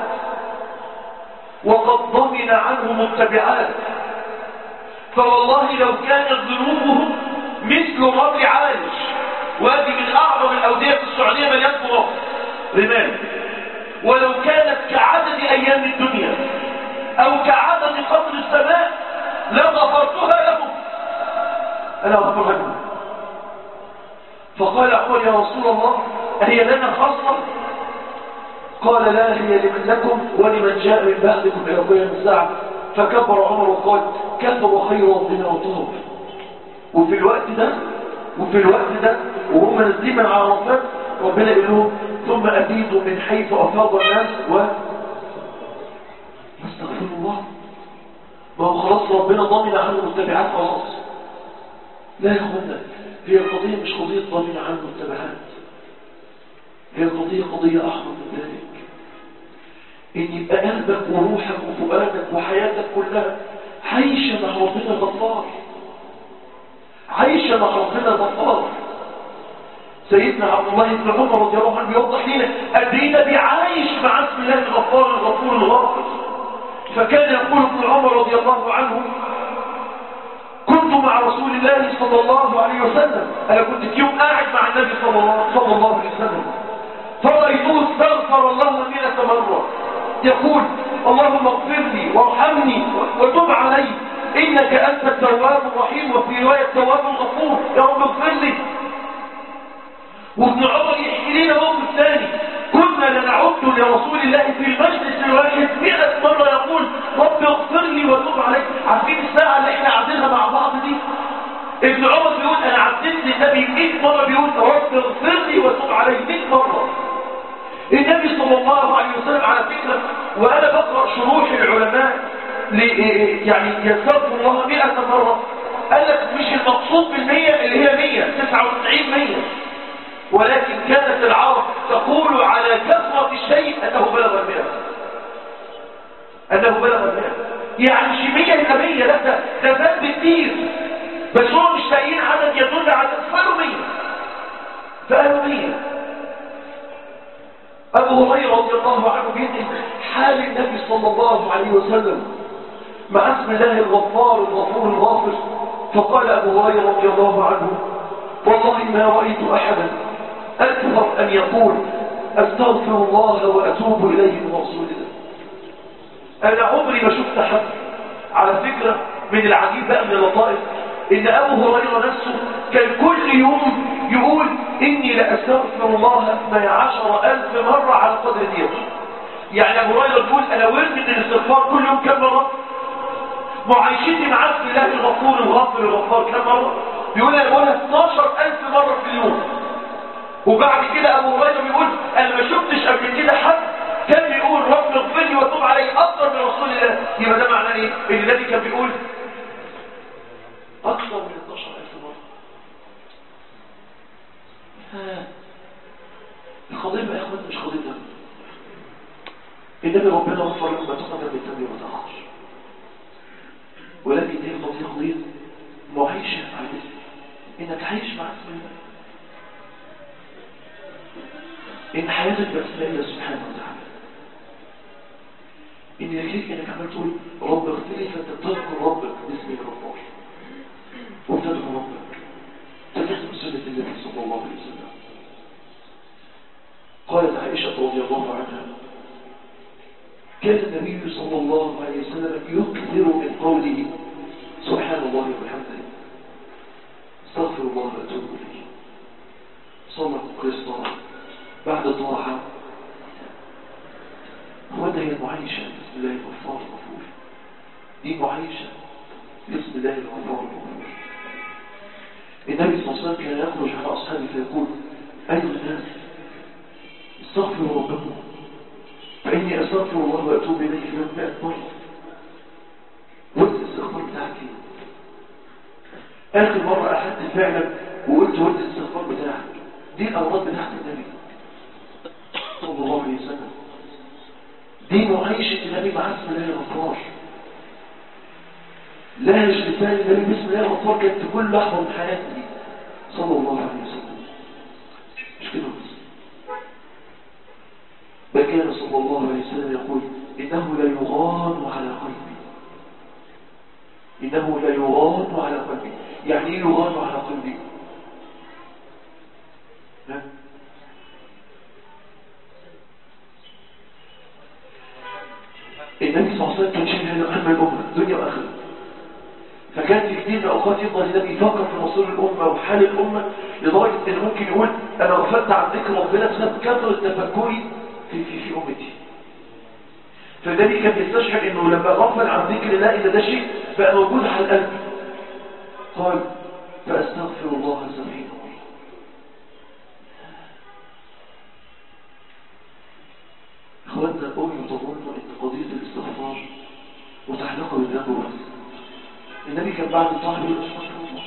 وقد ضمن عنهم التبعات فوالله لو كانت ذنوبهم مثل رمل عالج وهذه من أعظم الأودية في السعودية مليان تراب رمال ولو كانت كعدد أيام الدنيا أو كعدد قطر السماء لغفرتها لهم أنا غفر لهم فقال عمر يا رسول الله هي لنا خاصة قال لا هي لمن لكم ولمن جاء من بعدكم إلى قيام الساعة فكبر عمر وقال كثر خير ربنا وطهر وفي الوقت ده وفي الوقت ده وهم نازلين من عرفات ربنا يقول لهم ثم أفيدوا من حيث أفاض الناس و استغفر الله ما هو خلاص ربنا ضامن عنه التبعات خلاص لا يا اخوانا هي القضية مش قضية ضامن عنه التبعات هي القضية قضية أحمر من ذلك إن يبقى قلبك وروحك وفؤادك وحياتك كلها عايشة مع ربنا غفار عايشة مع ربنا غفار سيدنا عبد الله بن عمر رضي الله عنه بيوضح لنا قد ايه النبي عايش مع اسم الله الغفار الغفور الغافر فكان يقول ابن عمر رضي الله عنه كنت مع رسول الله صلى الله عليه وسلم انا كنت في يوم قاعد مع النبي صلى الله, صلى الله عليه وسلم فرأيته استغفر الله مئة مرة يقول اللهم اغفر لي وارحمني وتب علي إنك أنت التواب الرحيم وفي رواية التواب الغفور يا رب اغفر لي وابن عمر يحكي لنا موقف ثاني كنا لنعد لرسول الله في المجلس الواحد 100 مرة يقول رب اغفر لي وتب علي عارفين الساعة اللي احنا قاعدينها مع بعض دي ابن عمر بيقول انا عديت للنبي 100 مرة بيقول رب اغفر لي وتب علي 100 مرة النبي صلى الله عليه وسلم على فكرة وأنا بقرأ شروح العلماء يعني يستغفر الله مئة مرة قال لك مش المقصود بالمية اللي هي مية تسعة وتسعين مية ولكن كانت العرب تقول على كثرة الشيء أنه بلغ المئة أنه بلغ المئة يعني مش مية إلا مية لا ده ده زاد بكتير بس هم مش لاقيين عدد يدل على فقالوا مية فقالوا مية أبو هريرة رضي الله عنه بيدي حال النبي صلى الله عليه وسلم مع اسم الله الغفار الغفور الغافر فقال أبو هريرة رضي الله عنه والله ما رأيت أحدا أكثر أن يقول أستغفر الله وأتوب إليه من رسول الله أنا عمري ما شفت حد على فكرة من العجيب بقى من اللطائف إن أبو هريرة نفسه كان كل يوم يقول إني لأستغفر الله اثني عشر ألف مرة على قدر ديته يعني أبو هريرة يقول أنا ورد من الاستغفار كل يوم كم مرة معايشتي مع اسم الله الغفور الغفر الغفار كم مرة بيقول أنا بقولها 12 ألف مرة في اليوم وبعد كده أبو هريرة بيقول أنا ما شفتش قبل كده حد كان بيقول رب اغفر لي وتوب علي أكثر من رسول الله يبقى ده معناه إيه؟ إن النبي كان بيقول أكثر من 12000 مرة ها القضية يا إخوان مش قضية دم النبي ربنا غفر لكم ما تقدم بالذنب وما تأخر ولكن هي قضية قضية معيشة مع الاسم إنك عايش مع اسم الله إن حياتك بأسماء الله سبحانه وتعالى إن يكفيك إنك عمال تقول رب اغفر لي فأنت تذكر ربك باسمك الغفار وتدعو ربك تدعو سنة النبي صلى الله عليه وسلم قالت عائشة رضي الله عنها كان النبي صلى الله عليه وسلم يكثر من قوله سبحان الله وبحمده استغفر الله واتوب اليه صلى كريستوس بعد الطاعة هو ده هي المعيشة بسم الله الغفار الغفور دي معيشة بسم الله الغفار الغفور النبي صلى الله عليه وسلم كان يخرج على أصحابه فيقول أيها الناس استغفروا ربكم فإني أستغفر الله وأتوب إليه في يوم مئة مرة وقت الاستغفار بتاعك آخر مرة أحدت فعلا وقلت وقت الاستغفار بتاعك دي الأوراق بتاعت النبي صلى الله عليه وسلم دي معيشة النبي مع اسم الله الغفار لا يجلسان النبي باسم الله الغفار كانت في كل لحظة من حياته صلى الله عليه وسلم مش كده بس بل كان صلى الله عليه وسلم يقول إنه لا يغان على قلبي إنه لا يغان على قلبي يعني ايه يغان على قلبي ها؟ النبي صلى الله عليه وسلم كان شايل هذا هم الأمة دنيا وآخرة فكان في كتير من الأوقات يفضل النبي يفكر في مصير الأمة وحال الأمة لدرجة إن ممكن يقول أنا غفلت عن ذكر ربنا بسبب كثرة تفكري في في في أمتي فالنبي كان بيستشعر إنه لما غفل عن ذكر الله إلا ده شيء بقى موجود على القلب قال فأستغفر الله سبحانه مرة اخواتنا أمي تظن أن قضية الاستغفار متعلقة بالذنب بس النبي كان بعد الطاعة يقول أستغفر الله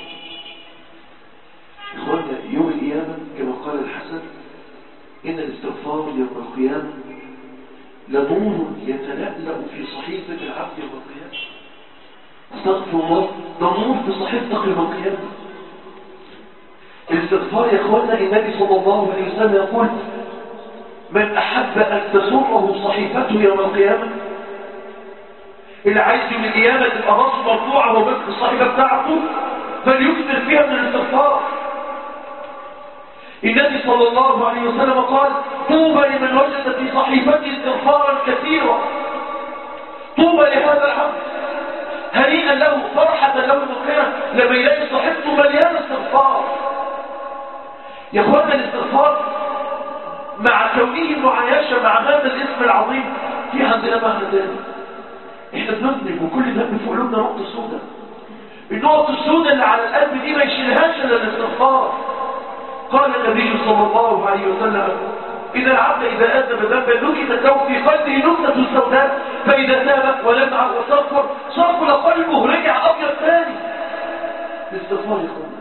اخواتنا يوم القيامة كما قال الحسن إن الاستغفار يوم القيامة لنور يتلألأ في صحيفة العبد يوم القيامة استغفر الله ده نور في صحيفتك يوم القيامة الاستغفار يا اخوانا النبي صلى الله عليه وسلم يقول من أحب أن تسره صحيفته يوم القيامة اللي عايز يوم القيامة تبقى راسه مرفوعة ومسك الصحيفة بتاعته فليكثر فيها من الاستغفار النبي صلى الله عليه وسلم قال طوبى لمن وجد في صحيفته استغفارا كثيرا طوبى لهذا العبد هنيئا له فرحة له بالقيامة لما يلاقي صحيفته مليانة استغفار يا اخوانا الاستغفار مع كونه معايشة مع هذا الاسم العظيم في عندنا معنى ذلك احنا بنذنب وكل ذنب في قلوبنا نقطة سوداء النقطة السوداء اللي على القلب دي ما يشيلهاش الا الاستغفار قال النبي صلى الله عليه وسلم إن العبد إذا أذنب ذنبا نكتت له في قلبه نكتة سوداء فإذا تاب ولم واستغفر صفر قلبه رجع أبيض ثاني الاستغفار يا اخوانا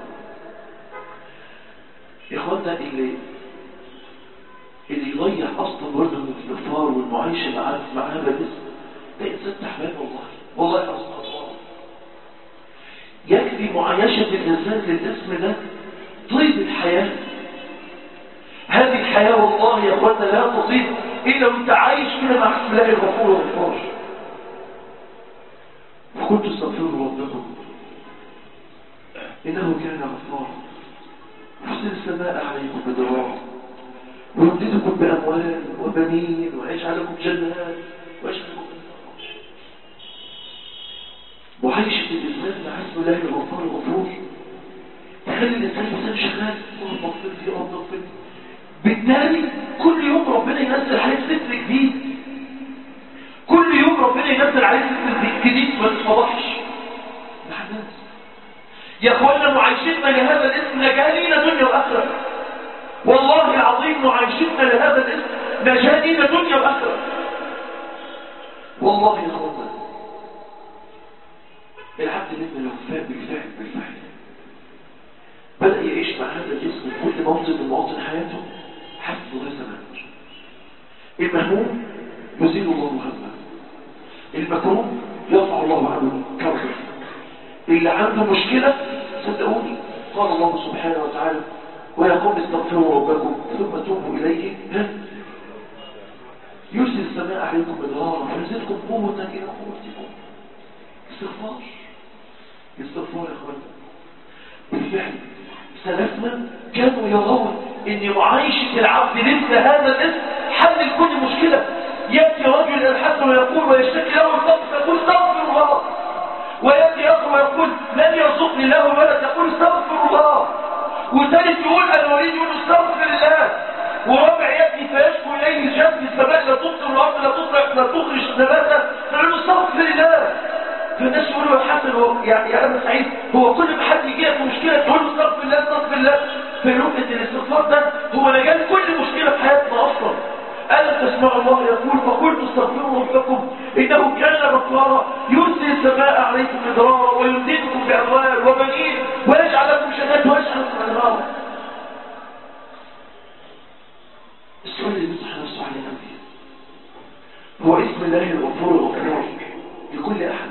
يا اخوانا اللي اللي يضيع اصلا برضه من الاستغفار والمعيشه معاه مع هذا الاسم ده انسان تعبان والله والله يا الله يكفي معايشه الانسان للاسم ده طيب الحياه هذه الحياه والله يا اخوانا لا تطيب الا وانت عايش كده مع اسم الله الغفور الغفار فكنت استغفروا ربكم انه كان غفارا يرسل السماء عليكم بدرار ويمددكم بأموال وبنين ويجعلكم جنات ويجعلكم معيشة الإنسان مع اسم الله الغفار الغفور تخلي الإنسان إنسان شغال اللهم اغفر لي اللهم اغفر لي بالتالي كل يوم ربنا ينزل عليه ستر جديد كل يوم ربنا ينزل عليه ستر جديد ما تتفضحش مع الناس يا اخوانا معيشتنا لهذا الاسم نجاة لينا دنيا واخره والله العظيم معيشتنا لهذا الاسم نجاة لينا دنيا واخره والله يا اخوانا العبد منا لو فاق بالفعل بالفعل بدأ يعيش مع هذا الاسم في كل موطن من مواطن حياته حسب غير زمان المهموم يزيل الله همه المكروه يرفع الله عنه كربه اللي عنده مشكلة صدقوني قال الله سبحانه وتعالى ويقوم استغفروا ربكم ثم توبوا إليه ها؟ يرسل السماء عليكم مدرارا ويزيدكم قوة إلى قوتكم استغفار استغفار يا اخوانا بالفعل سلفنا كانوا يرون ان معايشة العبد لسه هذا الاسم حل لكل مشكلة يأتي رجل الى الحسن ويقول ويشتكي له الفقر يقول استغفر الله ويأتي أخر ويقول لن يرزقني الله ولد يقول استغفر الله وثالث يقول أنا أريد أن استغفر الله ورابع يأتي ان الاستغفار ده هو مجال كل مشكلة في حياتنا اصلا ألم تسمع الله يقول فقلت استغفروا ربكم إنه كان غفارا يرسل السماء عليكم مدرارا ويمددكم بأموال وبنين ويجعل لكم جنات ويجعل لكم أنهارا السؤال اللي بيصح نفسه عليه قوي هو اسم الله الغفور الغفور لكل أحد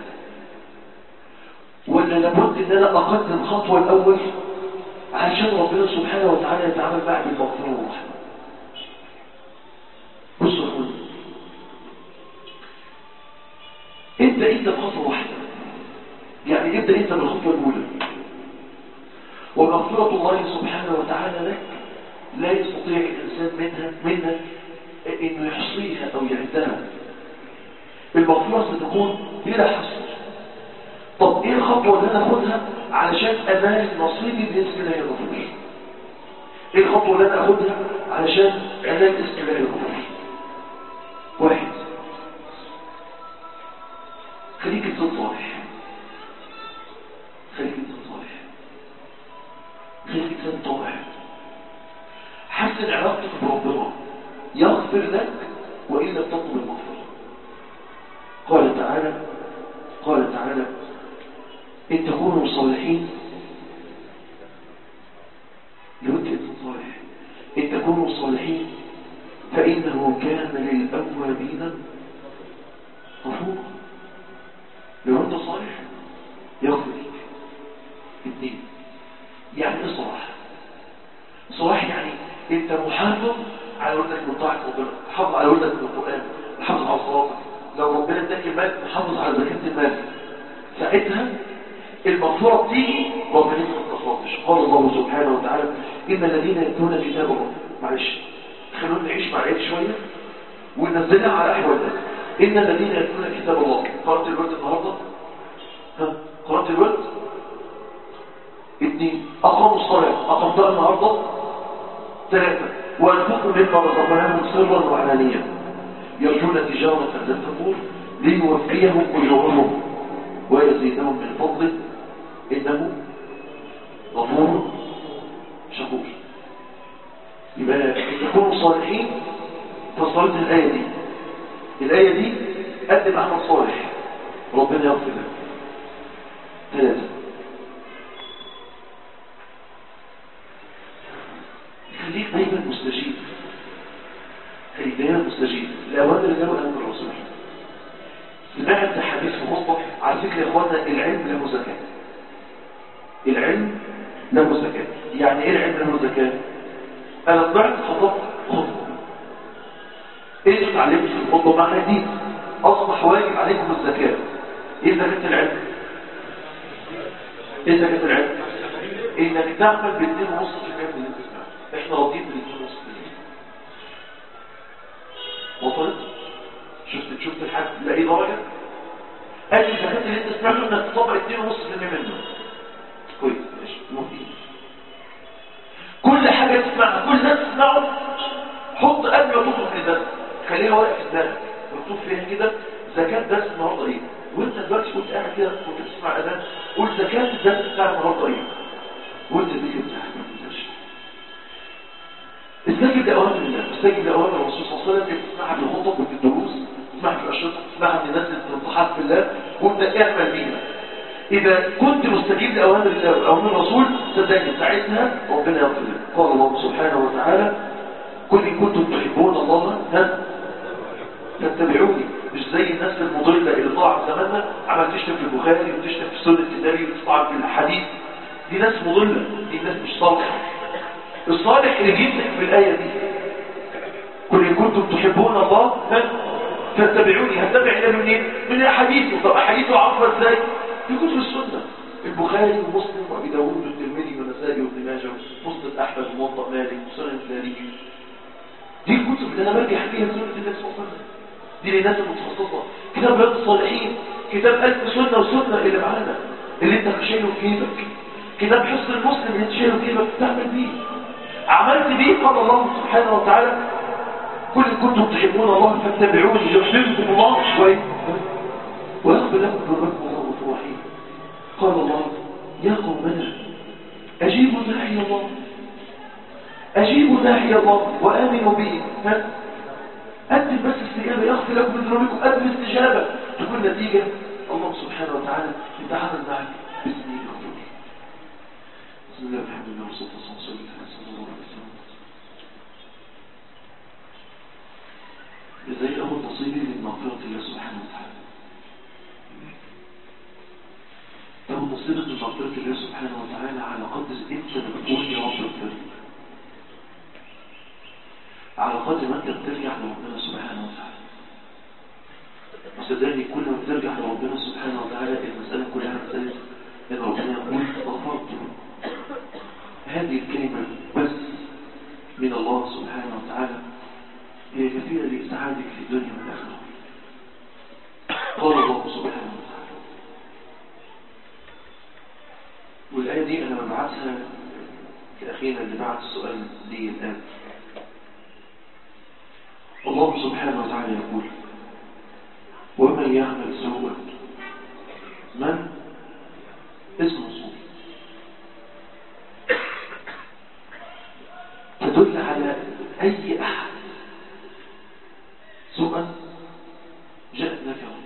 ولا لابد ان انا اقدم خطوة الاول علشان ربنا سبحانه وتعالى يتعامل معي بالمغفرة والرحمة بصوا يا اخوان ابدا انت بخطوة واحدة يعني ابدا انت بالخطوة الاولى ومغفرة الله سبحانه وتعالى لك لا يستطيع الانسان منها منك انه يحصيها او يعدها المغفرة ستكون بلا حصر طب ايه الخطوة اللي انا اخدها علشان امارس نصيبي باسم الله الغفور ايه الخطوة اللي انا اخدها علشان علاج اسم الله الغفور واحد خليك انسان صالح خليك انسان صالح خليك انسان طائع حسن علاقتك بربنا يغفر لك وان لم تطلب المغفرة قال تعالى قال تعالى إن تكونوا صالحين لو أنت صالح إن تكونوا صالحين فإنه كان للأوابين غفورا لو أنت صالح يغفر لك اثنين يعني ايه صلاح صلاح يعني انت محافظ على ولدك من طاعة ربنا محافظ على ولدك من القرآن محافظ على صلاتك لو ربنا اداك المال محافظ على زكاة المال ساعتها المغفرة بتيجي ربنا ما تصلاتش قال الله سبحانه وتعالى إن الذين يتلون كتاب الله معلش خلونا نعيش مع العيد شوية وننزلها على أحوالنا إن الذين يتلون كتاب الله قرأت الورد النهاردة ها قرأت الورد اثنين أقاموا الصلاة أقمتها النهاردة ثلاثة وأنفقوا مما رزقناهم سرا وعلانية يرجون تجارة لن تقول ليوفيهم أجورهم ويزيدهم من فضله إنه غفور شكور يبقى تكونوا صالحين فصلت الآية دي الآية دي قدم عمل صالح ربنا يغفر لك ثلاثة خليك دايما مستجيب خليك دايما مستجيب الأوامر اللي جاءوا أمر الرسول سمعت حديث في خطبة على فكرة يا اخوانا العلم له زكاة العلم له زكاة يعني ايه العلم له زكاة انا طلعت خطبت خطبة ايه اللي اتعلمت في الخطبة مع حديث اصبح واجب عليكم الزكاة ايه زكاة العلم ايه زكاة العلم انك تعمل باثنين ونص في المية من اللي تسمعه احنا راضيين بالاثنين ونص في المية وصلت شفت شفت الحد لاقي درجة قال لي الزكاة اللي انت سمعته انك تطبق 2.5% منه كويس ماشي مفيد كل حاجة تسمعها كل ناس تسمعه حط قبل ما تخرج لدرس خليها ورقة في دماغك مكتوب فيها كده زكاة درس النهارده ايه وانت دلوقتي كنت قاعد كده كنت بتسمع اذان قول زكاة الدرس بتاع النهارده ايه وانت ذكر بتاعك ما تنساش استجب لأوامر الله استجب لأوامر الرسول صلى الله عليه وسلم تسمعها في الخطب وفي الدروس تسمعها في الأشرطة تسمعها من الناس اللي بتنصحك في الله وابدأ اعمل بيها إذا كنت مستجيب لأوامر الله وأوامر الرسول صدقني ساعتها ربنا يغفر لك قال الله سبحانه وتعالى كل إن كنتم تحبون الله ها فاتبعوني مش زي الناس المضلة اللي طلعت زماننا عمل تشتم في البخاري وتشتم في سنة النبي وتطعن في الحديث دي ناس مضلة دي ناس مش صالحة الصالح اللي جيتك في الآية دي كل إن كنتم تحبون الله فاتبعوني هتبع إلى منين؟ من الأحاديث طب أحاديثه عارفة إزاي؟ في كتب السنة البخاري ومسلم وأبي داوود والترمذي والنسائي وابن ماجه ومسند أحمد وموطأ مالك وسنن الفلاني دي الكتب اللي أنا برجع فيها سنة النبي صلى الله عليه وسلم دي للناس المتخصصة كتاب رياض الصالحين كتاب ألف سنة وسنة اللي معانا اللي أنت شايله في جيبك كتاب حسن المسلم اللي أنت شايله في جيبك بتعمل بيه عملت بيه قال الله سبحانه وتعالى كل كنتم تحبون الله فاتبعوني يغفركم الله شوية ويغفر لكم ذنوبكم الله غفور رحيم قال الله يا قومنا أجيبوا داعي الله أجيبوا داعي الله وآمنوا به ها؟ قدم بس استجابة يغفر لكم من ذنوبكم قدم استجابة تكون نتيجة الله سبحانه وتعالى يتعامل معك باسمه الغفور بسم الله والحمد لله والصلاة والسلام على رسول الله صلى الله عليه وسلم ازاي اخد نصيبي من مغفرة الله سبحانه وتعالى تاخد نصيبك من مغفرة الله سبحانه وتعالى على قدر انت ما بتقول يا رب اغفر لي. على قدر ما انت بترجع لربنا سبحانه وتعالى وصدقني كل ما بترجع لربنا سبحانه وتعالى المسألة كلها مسألة ان ربنا يقول غفرت هذه الكلمة بس من الله سبحانه وتعالى هي كثيرة لإسعادك في الدنيا والآخرة قال الله سبحانه وتعالى والآية دي أنا ببعثها لأخينا اللي بعت السؤال لي الآن الله سبحانه وتعالى يقول ومن يعمل سوءا من اسم موصول تدل على أي أحد سوءا جاء نكرا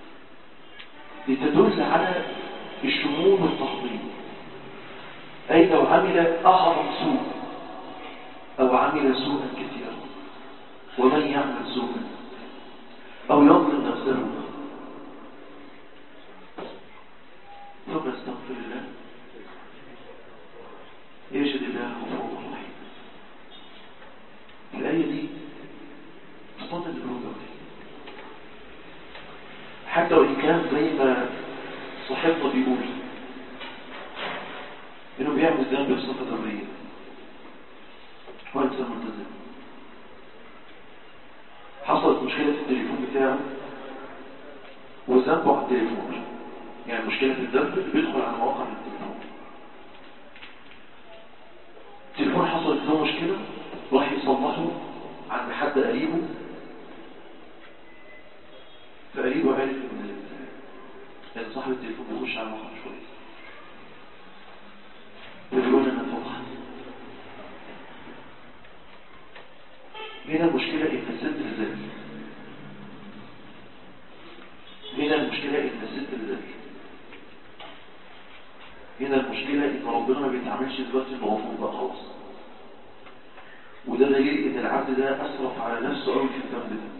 لتدل على الشمول والتحضير أي لو عمل أعظم سوء أو عمل سوءا كثيرا ومن يعمل سوءا أو يظلم نفسه ثم استغفر الله يجد الله غفور رحيم الآية دي تفضل الأولى حتى وإن كان زي ما صاحبنا بيقول إنه بيعمل ذنب بصفة ذرية هو إنسان ملتزم حصلت مشكلة في التليفون بتاعه وذنبه على التليفون يعني مشكلة في الذنب بيدخل على مواقع التليفون التليفون حصلت له مشكلة راح يصلحه عند حد قريبه فقريبه عرف ان ان صاحب التليفون بيخش على مواقع مش كويس فبيقول انا اتفضحت هنا المشكلة ان الست الذكي هنا المشكلة ان الست الذكي هنا المشكلة ان ربنا ما بيتعاملش دلوقتي بغفور بقى خلاص وده دليل ان العبد ده اسرف على نفسه قوي في الذنب ده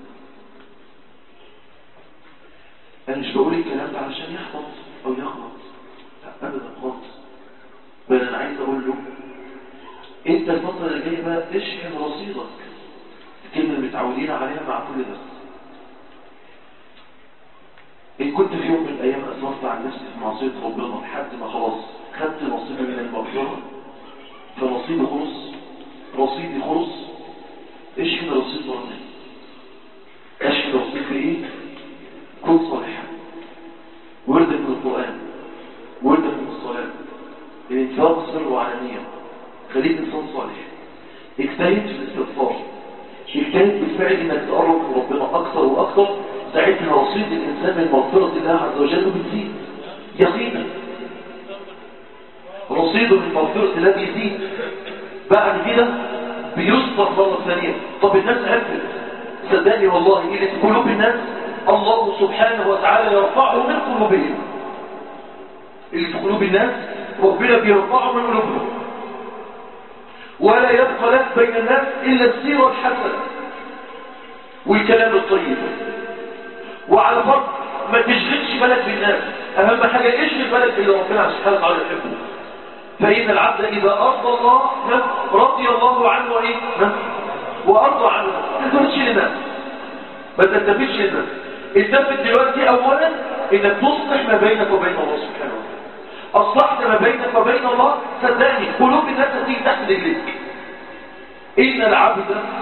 انا مش بقول الكلام ده علشان يحبط او يغلط لا ابدا خالص بل انا عايز اقول له انت الفترة اللي جاية بقى اشحن رصيدك الكلمة اللي متعودين عليها مع كل ده إن كنت في يوم من الأيام أسرفت عن نفسي في معصية ربنا لحد ما خلاص خدت نصيبي من المغفرة فنصيبي خلص رصيدي خلص اشحن رصيد ربنا اشحن رصيد في ايه؟ كن صالحا وردك من القرآن وردك من الصلاة الانفاق سر وعلانية خليك انسان صالح اجتهد في الاستغفار اجتهد بالفعل انك تقرب من ربنا اكثر واكثر ساعتها رصيد الانسان من مغفرة الله عز وجل بتزيد يقينا رصيده من مغفرة الله بيزيد بعد كده بيصبر مرة ثانية طب الناس عرفت صدقني والله اللي في قلوب الناس الله سبحانه وتعالى يرفعه من قلوبهم اللي في قلوب الناس ربنا بيرفعه من قلوبهم ولا يبقى لك بين الناس إلا السيرة الحسنة والكلام الطيب وعلى فرض ما تشغلش بالك بالناس أهم حاجة اشغل بالك باللي ربنا سبحانه وتعالى يحبه فإن العبد إذا أرضى الله رضي الله عنه وإيه وأرضى عنه ما تنتبهش للناس ما تنتبهش للناس التفت دلوقتي أولا إنك تصلح ما بينك وبين الله سبحانه وتعالى أصلحت ما بينك وبين الله صدقني قلوب الناس هتيجي تحت رجليك إن العبد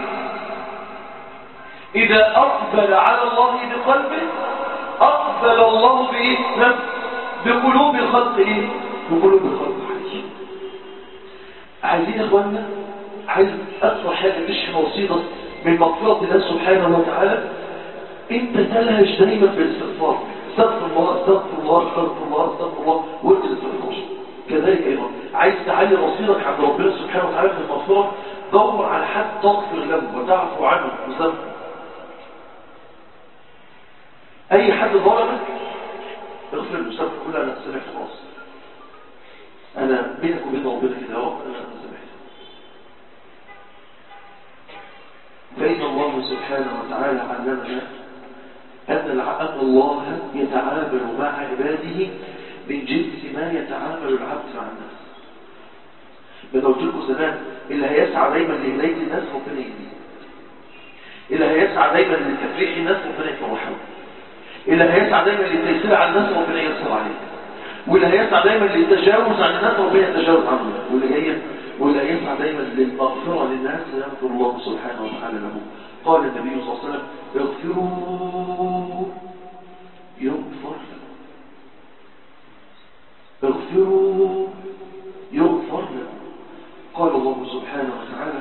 إذا أقبل على الله بقلبه أقبل الله بإيه؟ بقلوب الخلق إيه؟ بقلوب الخلق عايزين يا إخواننا عايز أكثر حاجة تشحن وصيدة من مغفرة الله سبحانه وتعالى أنت تلهج دايما بالاستغفار استغفر الله استغفر الله استغفر الله استغفر الله وانت الاستغفار كذلك ايضا عايز تعلي رصيدك عند ربنا سبحانه وتعالى في المغفره دور على حد تغفر له وتعفو عنه وسامحه اي حد ظلمك اغفر له سامحه قول انا سامحت خلاص انا بينك وبين ربنا كده اهو انا سامحت فإن الله سبحانه وتعالى علمنا أن أن الله يتعامل مع عباده من جنس ما يتعامل العبد مع الناس ما قلت لكم زمان اللي هيسعى دايما لهداية الناس ربنا يهديه اللي هيسعى دايما لتفريح الناس ربنا يفرحه اللي هيسعى دايما للتيسير على الناس ربنا ييسر عليه واللي هيسعى دايما للتجاوز عن الناس ربنا يتجاوز عنه واللي هي واللي هيسعى دايما للمغفرة للناس يغفر الله سبحانه وتعالى له قال النبي صلى الله عليه وسلم اغفروا يغفر اغفروا يغفر لكم قال الله سبحانه وتعالى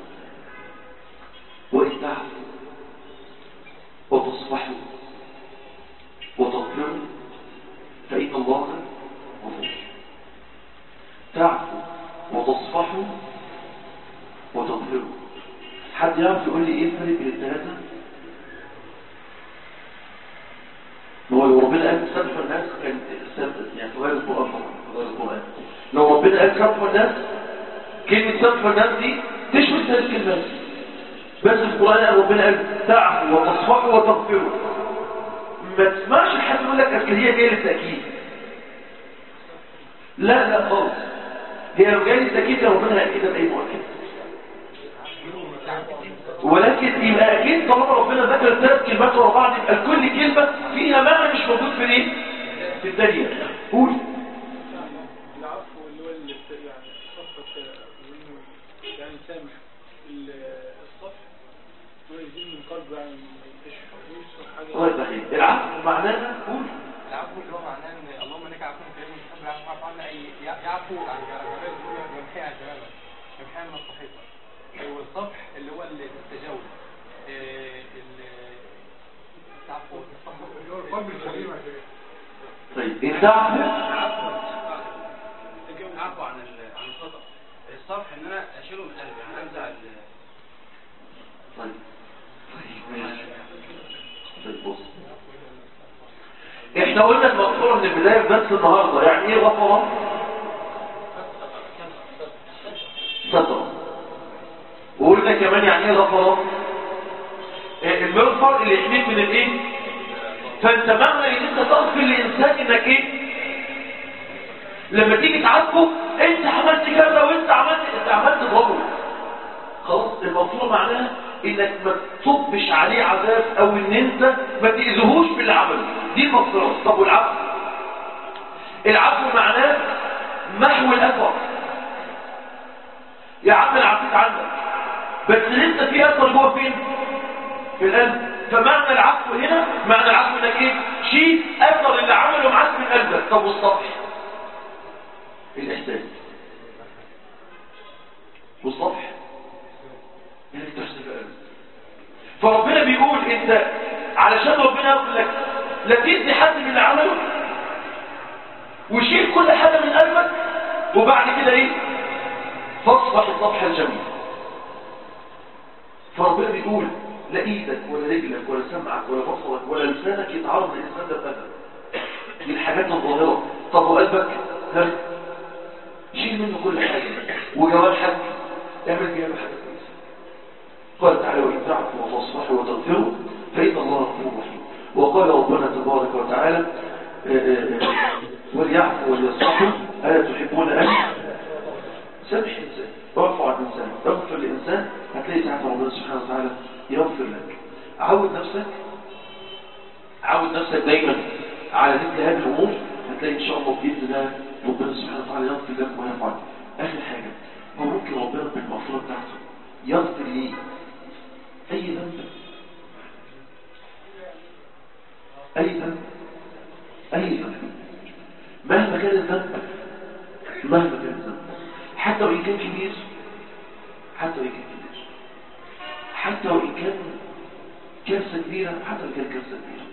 وإن تعفوا وتصفحوا وتغفروا فإن الله غفور تعفوا وتصفحوا وتغفروا حد يعرف يقول لي ايه الفرق بين الثلاثه هو لو ربنا قال سبح الناس كان سبح يعني في غير القران في غير القران لو ربنا قال سبح الناس كلمه سبح الناس دي تشمل ثلاث كلمات بس في القران قال ربنا قال تعفوا وتصفحوا وتغفروا ما تسمعش حد يقول لك اصل هي جايه للتاكيد لا لا خالص هي لو جايه للتاكيد يا ربنا هيأكدها باي مؤكد ولكن يبقى اكيد طالما ربنا ذكر الثلاث كلمات ورا بعض يبقى كل كلمه فيها معنى مش موجود في ايه في الثانيه قول العفو اللي هو اللي يعني صفة منه يعني سامح الصف هو يزيد من قلبه يعني ما يشوفش حاجة الله يبارك العفو معناها قول العفو اللي هو معناه ان اللهم انك عفو كريم تحب العفو عفو عنا اي يعفو عن جلال يمحي عن جلالك يمحي عن مصلحتك والصفح اللي هو التجاوز إيه، ال- العفو اللي هو القلب السليم يا شيخ. طيب ان تعفو العفو عن ال- عن الخطأ الصفح ان انا اشيله من قلبي يعني انزع ال- طيب طيب ماشي طيب بص احنا قلنا المغفرة من البداية بس النهاردة يعني ايه غفرة ستر وقلنا كمان يعني ايه غفرة إيه المغفر اللي يحميك من الايه فانت معنى ان انت تغفر لانسان انك ايه لما تيجي تعاتبه انت عملت كذا وانت عملت انت عملت ضرر خلاص المغفرة معناها انك ما تصبش عليه عذاب او ان انت ما تأذيهوش باللي عمله دي المغفرة طب والعفو العفو معناه محو الاثر يا عم انا عفيت عنك بس لسه في اثر جوه فين في القلب فمعنى العفو هنا معنى العفو انك ايه شيل اثر اللي عمله معاك من قلبك طب والصفح الاحساس والصفح انك تحسن القلب فربنا بيقول انت علشان ربنا يقول لك لا تدي حد من اللي عمله وشيل كل حاجه من قلبك وبعد كده ايه فاصفح الصفح الجميل فربنا بيقول لا ايدك ولا رجلك ولا سمعك ولا بصرك ولا لسانك يتعرض للانسان ده ابدا دي الحاجات الظاهره طب وقلبك ها شيل منه كل حاجه وجوارحك اعمل بيها حاجه كويسه قال تعالى وان تعفوا وتصفحوا وتغفروا فان الله غفور رحيم وقال ربنا تبارك وتعالى آه، آه، آه، وليعفوا وليصفحوا الا تحبون ان سامح انسان اعفو عن انسان اغفر لانسان هتلاقي ساعتها ربنا سبحانه وتعالى يغفر لك عود نفسك عود نفسك دايما على مثل هذه الامور هتلاقي ان شاء الله باذن الله ربنا سبحانه وتعالى يغفر لك ويعفو عنك اخر حاجه هو ممكن ربنا بالمغفره بتاعته يغفر لي اي ذنب اي ذنب اي ذنب مهما كان الذنب مهما كان الذنب حتى وإن كان كبير حتى وإن كان كبير حتى وإن كان كارثة كبيرة حتى وإن كان كارثة كبيرة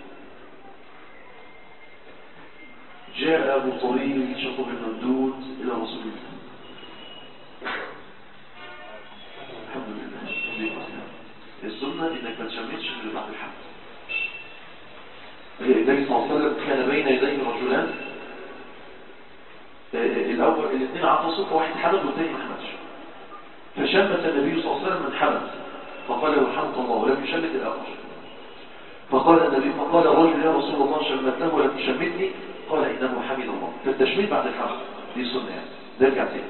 جاء أبو طويل شطب الممدود إلى رسول الله السنة انك ما تشمتش اللي بعد الحمد النبي صلى الله عليه وسلم كان بين يديه رجلان آه، الاول الاثنين عطسوا فواحد حمد والثاني ما حمدش فشمت النبي صلى الله عليه وسلم من حمد فقال له الحمد الله ولم يشمت الاخر فقال النبي فقال الرجل يا رسول الله شمته ولم تشمتني قال انه حمد الله فالتشميت بعد الحمد دي سنه يعني نرجع تاني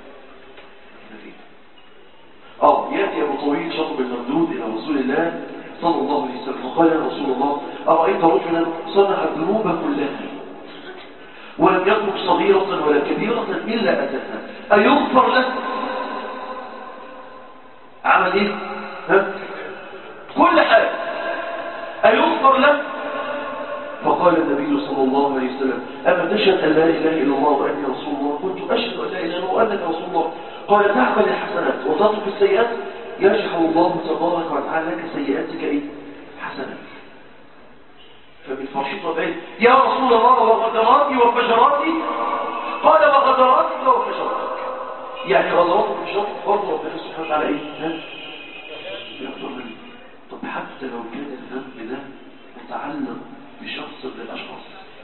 اه ياتي ابو طويل شطب الممدود الى رسول الله صلى الله عليه وسلم فقال يا رسول الله ارايت رجلا صنع الذنوب كلها ولم يترك صغيرة ولا كبيرة إلا أتتها أيغفر له عمل إيه ها؟ كل حاجة أيغفر له فقال النبي صلى الله عليه وسلم أما تشهد أن لا إله إلا الله وأني رسول الله كنت أشهد أن لا إله إلا الله وأنك رسول الله قال تعمل الحسنات وتترك السيئات يجعل الله تبارك وتعالى لك سيئاتك إيه حسنات فمن فرشطة بعيد يا رسول الله وغدراتي وفجراتي قال وغدراتك وفجراتك يعني غدراتك وفجراتك برضه ربنا سبحانه وتعالى ايه ها؟ يغفر لي طب حتى لو كان الذنب ده متعلق بشخص من الاشخاص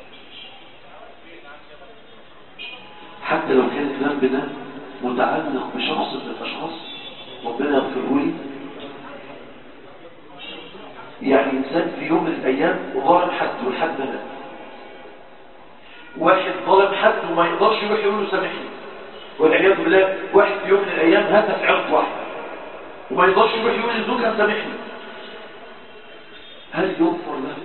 حتى لو كان الذنب ده متعلق بشخص من الاشخاص ربنا يغفره لي يعني إنسان في يوم من الأيام ظلم حد والحد مات واحد ظلم حد وما يقدرش يروح يقول له سامحني والعياذ بالله واحد في يوم من الأيام هتف عرض واحد وما يقدرش يروح يقول لزوجها سامحني هل يغفر له؟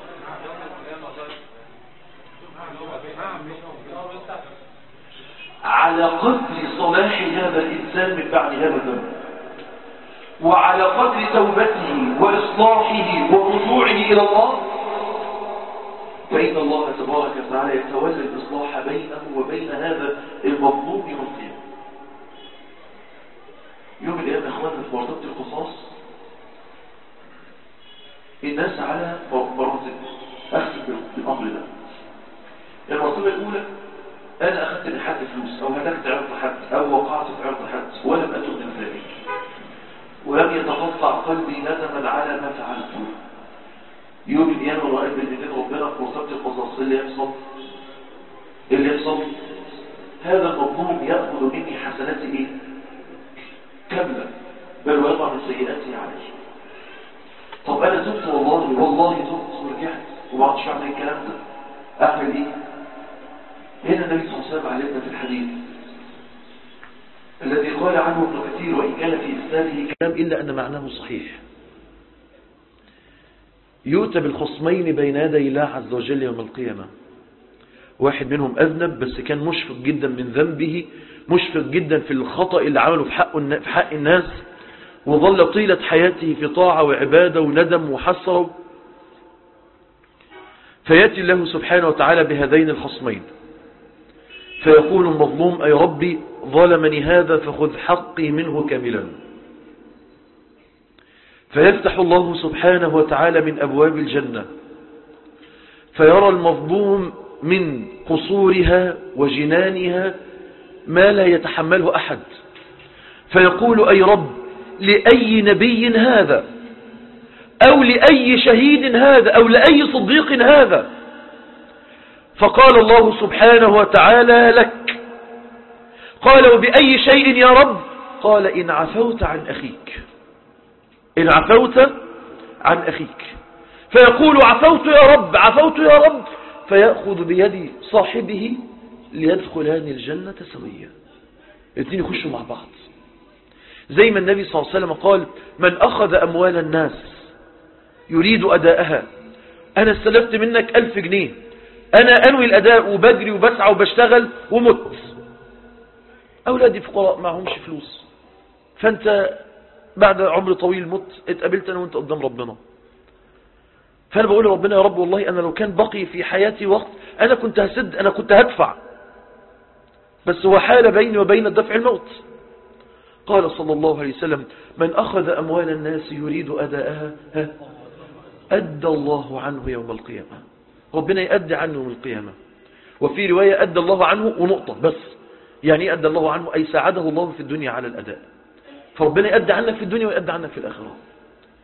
على قدر صلاح هذا الإنسان من بعد هذا الذنب وعلى قدر توبته وإصلاحه ورجوعه إلى الله فإن الله تبارك وتعالى يتولى الإصلاح بينه وبين هذا المظلوم يوم القيامة يوم القيامة إخواننا في مرتبة القصاص الناس على مراتب أخذ بالأمر ده المرتبة الأولى أنا أخذت من حد فلوس أو هلكت عرض حد أو وقعت في عرض حد ولم أتوب من ذلك ولم يتقطع قلبي ندما على ما فعلته يوم القيامة وقال بإذن ربنا في مرتبة القصاص اللي يحصل اللي يحصل هذا المظلوم يأخذ مني حسناتي إيه؟ كاملة بل ويضع من سيئاتي عليه طب أنا تبت والله والله تبت ورجعت وما عادش أعمل الكلام ده أعمل إيه؟ هنا النبي صلى الله عليه وسلم علمنا في الحديث الذي قال عنه ابن كثير وإن كان في إسناده كلام إلا أن معناه صحيح يؤتى بالخصمين بين يدي الله عز وجل يوم القيامة واحد منهم أذنب بس كان مشفق جدا من ذنبه مشفق جدا في الخطأ اللي عمله في حق, في حق الناس وظل طيلة حياته في طاعة وعبادة وندم وحسره فيأتي الله سبحانه وتعالى بهذين الخصمين فيقول المظلوم أي ربي ظلمني هذا فخذ حقي منه كاملا فيفتح الله سبحانه وتعالى من أبواب الجنة فيرى المظلوم من قصورها وجنانها ما لا يتحمله أحد فيقول أي رب لأي نبي هذا أو لأي شهيد هذا أو لأي صديق هذا فقال الله سبحانه وتعالى لك قال وبأي شيء يا رب قال إن عفوت عن أخيك إن عفوت عن أخيك فيقول عفوت يا رب عفوت يا رب فيأخذ بيد صاحبه ليدخلان الجنة سويا الاثنين يخشوا مع بعض زي ما النبي صلى الله عليه وسلم قال من أخذ أموال الناس يريد أداءها أنا استلفت منك ألف جنيه أنا أنوي الأداء وبجري وبسعى وبشتغل ومت أولادي فقراء معهمش فلوس فأنت بعد عمر طويل مت اتقابلت أنا وأنت قدام ربنا فأنا بقول لربنا يا رب والله أنا لو كان بقي في حياتي وقت أنا كنت هسد أنا كنت هدفع بس هو حال بيني وبين الدفع الموت قال صلى الله عليه وسلم من أخذ أموال الناس يريد أداءها أدى الله عنه يوم القيامة ربنا يأدي عنه يوم القيامة وفي رواية أدى الله عنه ونقطة بس يعني أدى الله عنه أي ساعده الله في الدنيا على الأداء فربنا يأدي عنك في الدنيا ويأدي عنك في الآخرة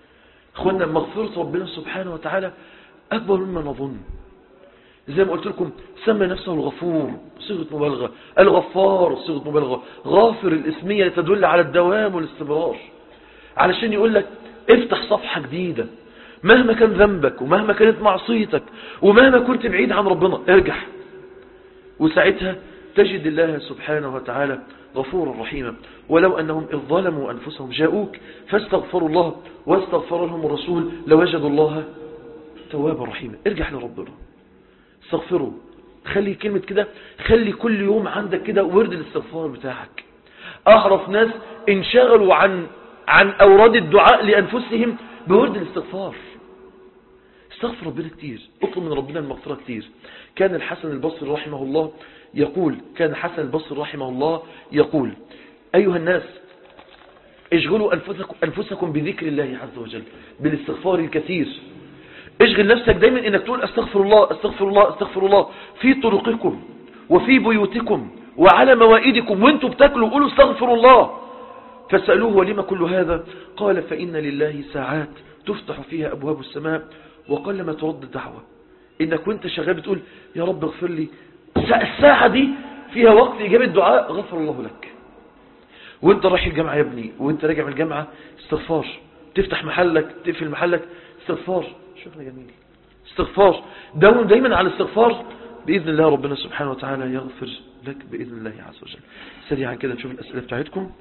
اخوانا مغفرة ربنا سبحانه وتعالى أكبر مما نظن زي ما قلت لكم سمى نفسه الغفور صيغة مبالغة الغفار صيغة مبالغة غافر الاسمية تدل على الدوام والاستمرار علشان يقول لك افتح صفحة جديدة مهما كان ذنبك ومهما كانت معصيتك ومهما كنت بعيد عن ربنا ارجع وساعتها تجد الله سبحانه وتعالى غفورا رحيما ولو أنهم إذ ظلموا أنفسهم جاءوك فاستغفروا الله واستغفر لهم الرسول لوجدوا الله توابا رحيما ارجع لربنا استغفروا خلي كلمة كده خلي كل يوم عندك كده ورد الاستغفار بتاعك أعرف ناس انشغلوا عن عن أوراد الدعاء لأنفسهم بورد الاستغفار استغفر ربنا كتير اطلب من ربنا المغفرة كتير كان الحسن البصري رحمه الله يقول كان الحسن البصري رحمه الله يقول أيها الناس اشغلوا أنفسكم, أنفسكم بذكر الله عز وجل بالاستغفار الكثير اشغل نفسك دايما انك تقول استغفر الله استغفر الله استغفر الله في طرقكم وفي بيوتكم وعلى موائدكم وانتم بتاكلوا قولوا استغفر الله فسألوه ولما كل هذا قال فإن لله ساعات تفتح فيها أبواب السماء وقلما ترد الدعوة إنك وانت شغال بتقول يا رب اغفر لي الساعة دي فيها وقت إجابة دعاء غفر الله لك وانت رايح الجامعة يا ابني وانت راجع من الجامعة استغفار تفتح محلك تقفل محلك استغفار شوفنا جميل استغفار داوم دايما على الاستغفار بإذن الله ربنا سبحانه وتعالى يغفر لك بإذن الله عز وجل سريعا كده نشوف الأسئلة بتاعتكم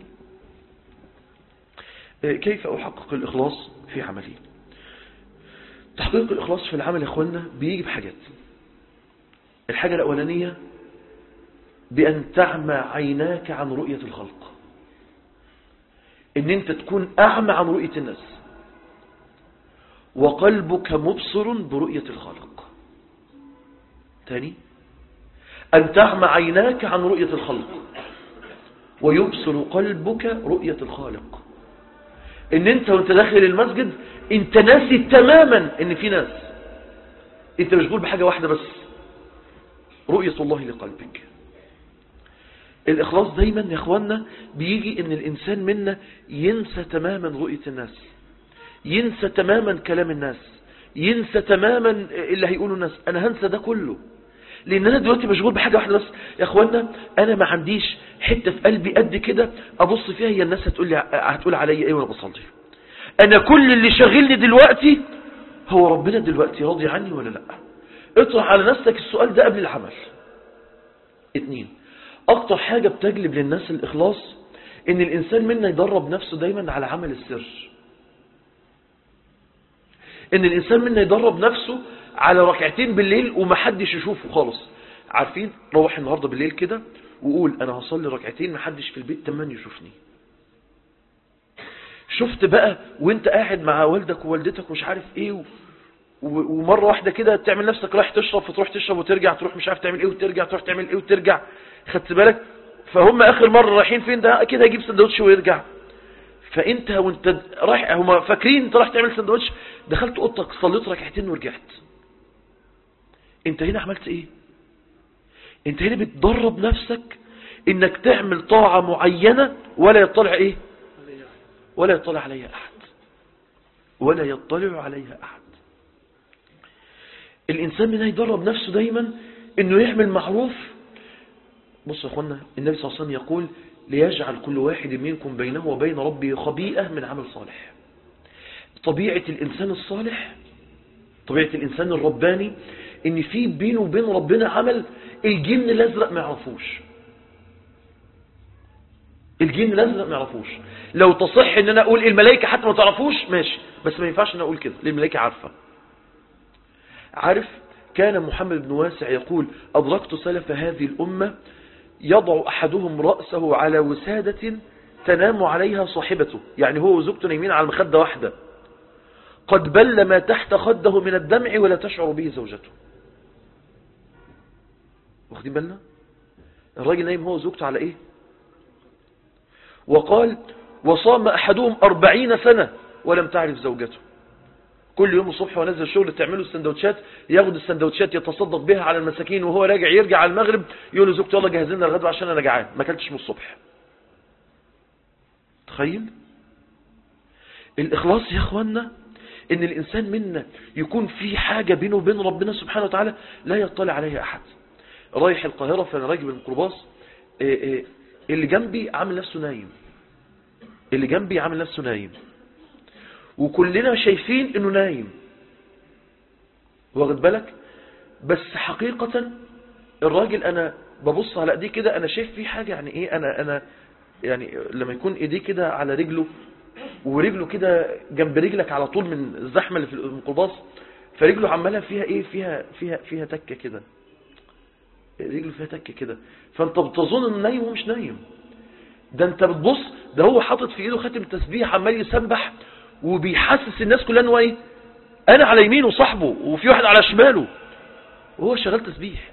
كيف أحقق الإخلاص في عملي تحقيق الإخلاص في العمل يا أخوانا بيجي بحاجات الحاجة الأولانية بأن تعمى عيناك عن رؤية الخلق ان انت تكون اعمى عن رؤية الناس وقلبك مبصر برؤية الخالق تاني ان تعمى عيناك عن رؤية الخلق ويبصر قلبك رؤية الخالق ان انت وانت داخل المسجد انت ناسي تماما ان في ناس انت مشغول بحاجة واحدة بس رؤية الله لقلبك الإخلاص دايما يا أخوانا بيجي إن الإنسان منا ينسى تماما رؤية الناس ينسى تماما كلام الناس ينسى تماما اللي هيقوله الناس أنا هنسى ده كله لأن أنا دلوقتي مشغول بحاجة واحدة بس يا أخوانا أنا ما عنديش حتة في قلبي قد كده أبص فيها هي الناس هتقول, لي هتقول عليا إيه وأنا بصلي أنا كل اللي شاغلني دلوقتي هو ربنا دلوقتي راضي عني ولا لا اطرح على نفسك السؤال ده قبل العمل اتنين أكتر حاجة بتجلب للناس الإخلاص إن الإنسان منا يدرب نفسه دايما على عمل السر إن الإنسان منا يدرب نفسه على ركعتين بالليل ومحدش يشوفه خالص عارفين روح النهاردة بالليل كده وقول أنا هصلي ركعتين محدش في البيت تمام يشوفني شفت بقى وانت قاعد مع والدك ووالدتك ومش عارف ايه و... ومرة واحدة كده تعمل نفسك رايح تشرب فتروح تشرب وترجع تروح مش عارف تعمل ايه وترجع تروح تعمل ايه وترجع خدت بالك فهم اخر مرة رايحين فين ده اكيد هيجيب سندوتش ويرجع فانت وانت رايح هم فاكرين انت رايح تعمل سندوتش دخلت اوضتك صليت ركعتين ورجعت انت هنا عملت ايه انت هنا بتدرب نفسك انك تعمل طاعة معينة ولا يطلع ايه ولا يطلع عليها احد ولا يطلع عليها احد الانسان من يدرب نفسه دايما انه يعمل معروف بصوا يا اخوانا النبي صلى الله عليه وسلم يقول ليجعل كل واحد منكم بينه وبين ربه خبيئة من عمل صالح طبيعة الإنسان الصالح طبيعة الإنسان الرباني إن في بينه وبين ربنا عمل الجن الأزرق ما يعرفوش الجن الأزرق ما يعرفوش لو تصح إن أنا أقول الملائكة حتى ما تعرفوش ماشي بس ما ينفعش أن أقول كده لأن الملائكة عارفة عارف كان محمد بن واسع يقول أدركت سلف هذه الأمة يضع أحدهم رأسه على وسادة تنام عليها صاحبته يعني هو وزوجته نايمين على المخدة واحدة قد بل ما تحت خده من الدمع ولا تشعر به زوجته واخدين بالنا الراجل نايم هو وزوجته على ايه وقال وصام أحدهم أربعين سنة ولم تعرف زوجته كل يوم الصبح ونزل الشغل تعمله السندوتشات ياخد السندوتشات يتصدق بها على المساكين وهو راجع يرجع على المغرب يقول لزوجته يلا جهز لنا الغدوه عشان انا جعان ما اكلتش من الصبح تخيل الاخلاص يا اخوانا ان الانسان منا يكون في حاجة بينه وبين ربنا سبحانه وتعالى لا يطلع عليها احد رايح القاهرة فانا راكب الميكروباص إيه إيه اللي جنبي عامل نفسه نايم اللي جنبي عامل نفسه نايم وكلنا شايفين انه نايم واخد بالك بس حقيقة الراجل انا ببص على ايديه كده انا شايف فيه حاجة يعني ايه انا انا يعني لما يكون ايديه كده على رجله ورجله كده جنب رجلك على طول من الزحمة اللي في الميكروباص فرجله عمالة فيها ايه فيها فيها فيها تكة كده رجله فيها تكة كده فانت بتظن انه نايم ومش نايم ده انت بتبص ده هو حاطط في ايده خاتم تسبيح عمال يسبح وبيحسس الناس كلها انه ايه انا على يمينه صاحبه وفي واحد على شماله وهو شغال تسبيح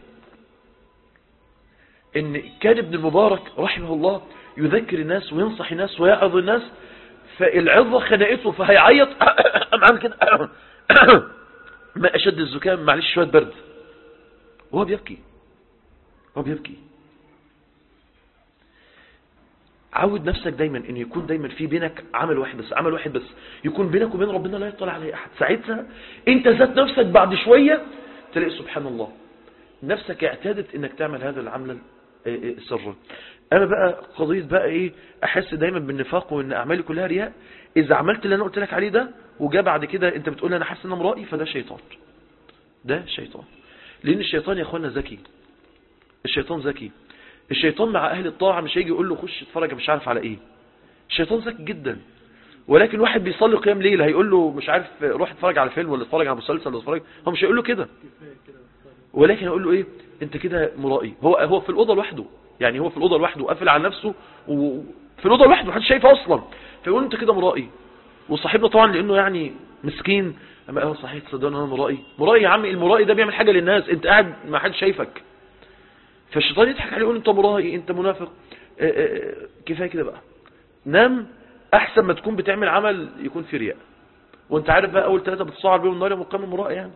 ان كان ابن المبارك رحمه الله يذكر الناس وينصح الناس ويعظ الناس فالعظة خنقته فهيعيط عامل كده ما اشد الزكام معلش شوية برد وهو بيبكي هو بيبكي عود نفسك دايما ان يكون دايما في بينك عمل واحد بس عمل واحد بس يكون بينك وبين ربنا لا يطلع عليه احد ساعتها انت ذات نفسك بعد شوية تلاقي سبحان الله نفسك اعتادت انك تعمل هذا العمل سرا انا بقى قضية بقى ايه احس دايما بالنفاق وان اعمالي كلها رياء اذا عملت اللي انا قلت لك عليه ده وجا بعد كده انت بتقول انا حاسس ان انا مرائي فده شيطان ده شيطان لان الشيطان يا اخوانا ذكي الشيطان ذكي الشيطان مع اهل الطاعة مش هيجي يقول له خش اتفرج مش عارف على ايه الشيطان ذكي جدا ولكن واحد بيصلي قيام ليل هيقول له مش عارف روح اتفرج على فيلم ولا اتفرج على مسلسل ولا اتفرج هو مش هيقول له كده ولكن هيقول له ايه انت كده مرائي هو هو في الاوضه لوحده يعني هو في الاوضه لوحده قافل على نفسه وفي الاوضه لوحده محدش شايفه اصلا فيقول انت كده مرائي وصاحبنا طبعا لانه يعني مسكين اما قال صحيح تصدقوا انا مرائي مرائي يا عم المرائي ده بيعمل حاجه للناس انت قاعد ما حدش شايفك فالشيطان يضحك عليه يقول انت مرائي انت منافق اه اه كفايه كده بقى نام احسن ما تكون بتعمل عمل يكون في رياء وانت عارف بقى اول ثلاثه بتصعد بيهم النار يا مقام المرائي يعني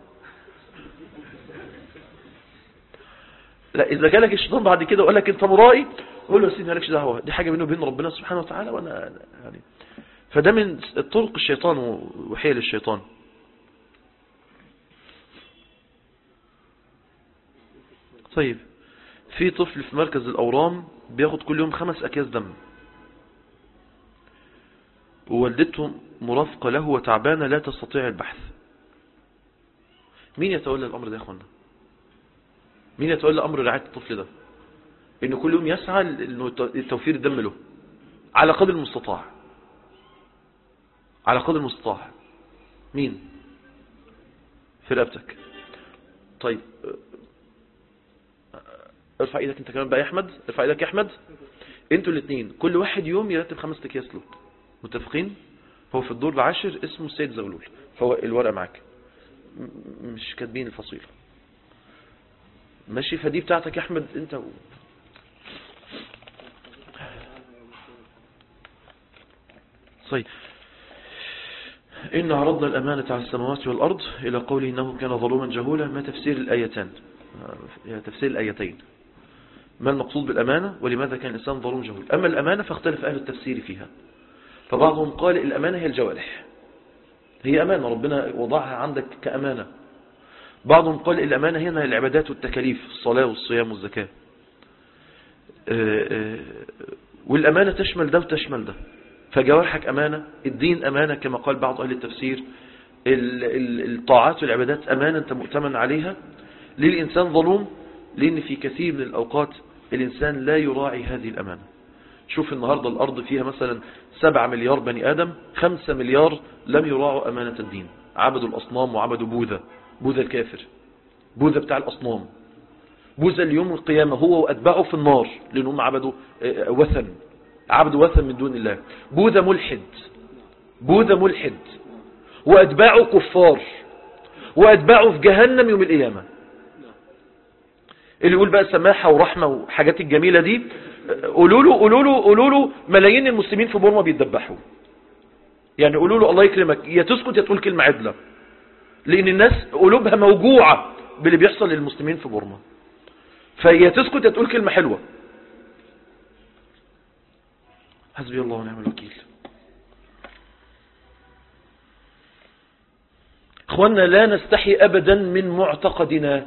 لا اذا جالك الشيطان بعد كده وقال لك انت مرائي قول له يا سيدي مالكش دعوه دي حاجه بينه وبين ربنا سبحانه وتعالى وانا يعني فده من طرق الشيطان وحيل الشيطان طيب في طفل في مركز الأورام بياخد كل يوم خمس أكياس دم ووالدته مرافقة له وتعبانة لا تستطيع البحث مين يتولى الأمر ده يا أخوانا مين يتولى أمر رعاية الطفل ده إنه كل يوم يسعى لتوفير الدم له على قدر المستطاع على قدر المستطاع مين في رقبتك طيب ارفع ايدك انت كمان بقى يا احمد ارفع ايدك يا احمد انتوا الاثنين كل واحد يوم يرتب خمس اكياس له متفقين هو في الدور العاشر اسمه السيد زغلول فهو الورقه معاك مش كاتبين الفصيله ماشي فدي بتاعتك يا احمد انت و... طيب إن عرضنا الأمانة على السماوات والأرض إلى قوله إنه كان ظلوما جهولا ما تفسير الآيتان تفسير الآيتين ما المقصود بالأمانة ولماذا كان الإنسان ظلوم جهول أما الأمانة فاختلف أهل التفسير فيها فبعضهم قال الأمانة هي الجوارح هي أمانة ربنا وضعها عندك كأمانة بعضهم قال الأمانة هنا العبادات والتكاليف الصلاة والصيام والزكاة والأمانة تشمل ده وتشمل ده فجوارحك أمانة الدين أمانة كما قال بعض أهل التفسير الطاعات والعبادات أمانة أنت مؤتمن عليها ليه الإنسان ظلوم لأن في كثير من الأوقات الإنسان لا يراعي هذه الأمانة شوف النهاردة الأرض فيها مثلا سبع مليار بني آدم خمسة مليار لم يراعوا أمانة الدين عبدوا الأصنام وعبدوا بوذا بوذا الكافر بوذا بتاع الأصنام بوذا اليوم القيامة هو وأتباعه في النار لأنهم عبدوا وثن عبدوا وثن من دون الله بوذا ملحد بوذا ملحد وأتباعه كفار وأتباعه في جهنم يوم القيامة اللي يقول بقى سماحة ورحمة وحاجات الجميلة دي قولوا له قولوا له قولوا له ملايين المسلمين في بورما بيتذبحوا يعني قولوا له الله يكرمك يا تسكت يا تقول كلمة عدلة لأن الناس قلوبها موجوعة باللي بيحصل للمسلمين في بورما فيا تسكت يا تقول كلمة حلوة حسبي الله ونعم الوكيل اخوانا لا نستحي ابدا من معتقدنا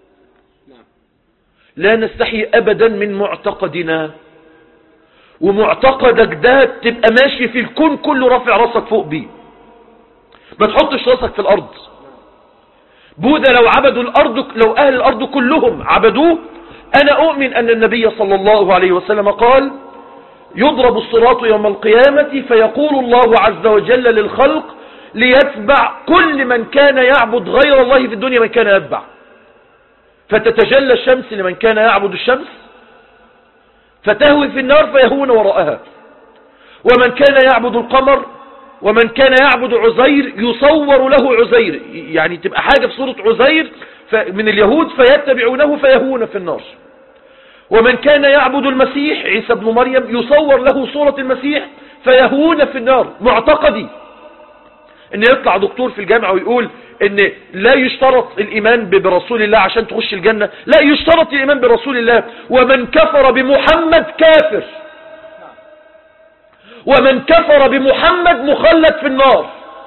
لا نستحي ابدا من معتقدنا ومعتقدك ده تبقى ماشي في الكون كله رافع راسك فوق بيه ما تحطش راسك في الارض بوذا لو عبدوا الارض لو اهل الارض كلهم عبدوه انا اؤمن ان النبي صلى الله عليه وسلم قال يضرب الصراط يوم القيامة فيقول الله عز وجل للخلق ليتبع كل من كان يعبد غير الله في الدنيا من كان يتبع فتتجلى الشمس لمن كان يعبد الشمس فتهوي في النار فيهون وراءها ومن كان يعبد القمر ومن كان يعبد عزير يصور له عزير يعني تبقى حاجة في صورة عزير من اليهود فيتبعونه فيهون في النار ومن كان يعبد المسيح عيسى بن مريم يصور له صورة المسيح فيهون في النار معتقدي ان يطلع دكتور في الجامعة ويقول ان لا يشترط الايمان برسول الله عشان تخش الجنة لا يشترط الايمان برسول الله ومن كفر بمحمد كافر ومن كفر بمحمد مخلد في النار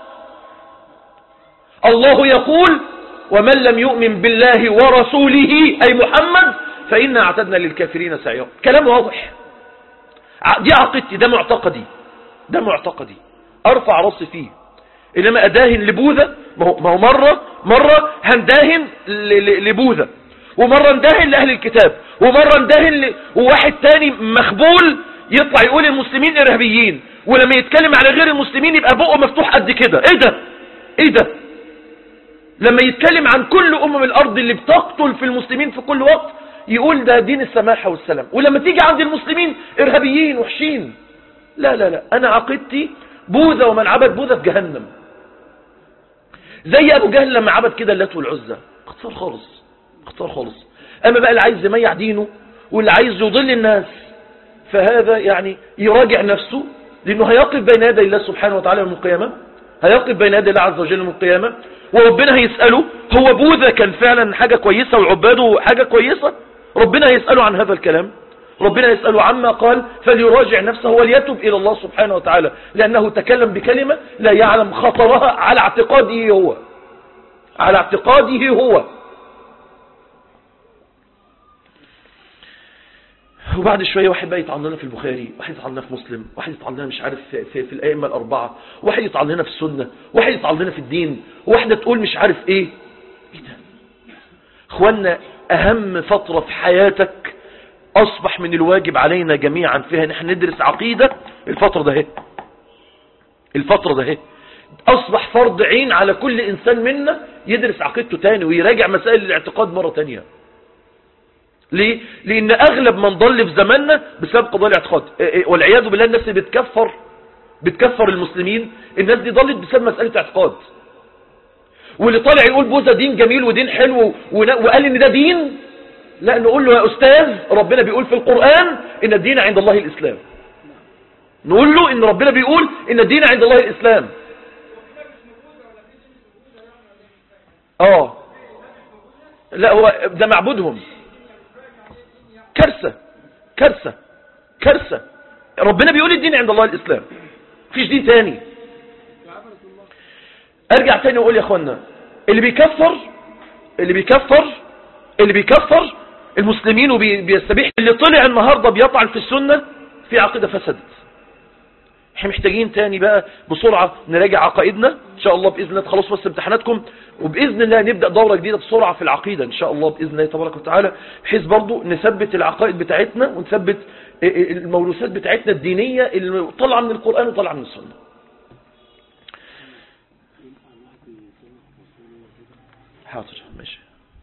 الله يقول ومن لم يؤمن بالله ورسوله أي محمد فإنا اعتدنا للكافرين سعيرا كلام واضح دي عقيدتي ده معتقدي ده معتقدي أرفع راسي فيه إنما أداهن لبوذا ما هو, ما هو مرة مرة هنداهن لبوذا ومرة نداهن لأهل الكتاب ومرة نداهن ل... وواحد تاني مخبول يطلع يقول المسلمين إرهابيين ولما يتكلم على غير المسلمين يبقى بقه مفتوح قد كده ايه ده ايه ده لما يتكلم عن كل أمم الأرض اللي بتقتل في المسلمين في كل وقت يقول ده دين السماحة والسلام ولما تيجي عند المسلمين إرهابيين وحشين لا لا لا أنا عقيدتي بوذا ومن عبد بوذا في جهنم زي أبو جهل لما عبد كده اللات والعزة اختصار خالص اختصار خالص أما بقى اللي عايز يميع دينه واللي عايز يضل الناس فهذا يعني يراجع نفسه لأنه هيقف بين يدي الله سبحانه وتعالى يوم القيامة هيقف بين يدي الله عز وجل يوم القيامة وربنا هيسأله هو بوذا كان فعلا حاجة كويسة وعباده حاجة كويسة ربنا هيسأله عن هذا الكلام ربنا يسأله عما قال فليراجع نفسه وليتب إلى الله سبحانه وتعالى لأنه تكلم بكلمة لا يعلم خطرها على اعتقاده هو على اعتقاده هو وبعد شوية واحد بقى يطعن لنا في البخاري واحد يطعن لنا في مسلم واحد يطعن لنا مش عارف في, في, في الأئمة الأربعة واحد يطعن لنا في السنة واحد يطعن لنا في الدين واحدة تقول مش عارف ايه ايه ده اخوانا اهم فترة في حياتك اصبح من الواجب علينا جميعا فيها نحن ندرس عقيدة الفترة ده هي الفترة ده هي اصبح فرض عين على كل انسان منا يدرس عقيدته تاني ويراجع مسائل الاعتقاد مرة تانية ليه؟ لأن أغلب من ضل في زماننا بسبب قضايا الاعتقاد والعياذ بالله الناس اللي بتكفر بتكفر المسلمين الناس دي ضلت بسبب مسألة اعتقاد واللي طالع يقول بوذا دين جميل ودين حلو وقال ان ده دين لا نقول له يا أستاذ ربنا بيقول في القرآن إن الدين عند الله الإسلام نقول له إن ربنا بيقول إن الدين عند الله الإسلام اه لا هو ده معبودهم كارثة كارثة كارثة ربنا بيقول الدين عند الله الإسلام فيش دين تاني ارجع تاني واقول يا اخوانا اللي بيكفر اللي بيكفر اللي بيكفر المسلمين وبيستبيح اللي طلع النهاردة بيطعن في السنة في عقيدة فسدت احنا محتاجين تاني بقى بسرعة نراجع عقائدنا ان شاء الله بإذن الله تخلص بس امتحاناتكم وبإذن الله نبدأ دورة جديدة بسرعة في العقيدة ان شاء الله بإذن الله تبارك وتعالى بحيث برضو نثبت العقائد بتاعتنا ونثبت الموروثات بتاعتنا الدينية اللي طالعة من القرآن وطالعة من السنة حاضر ماشي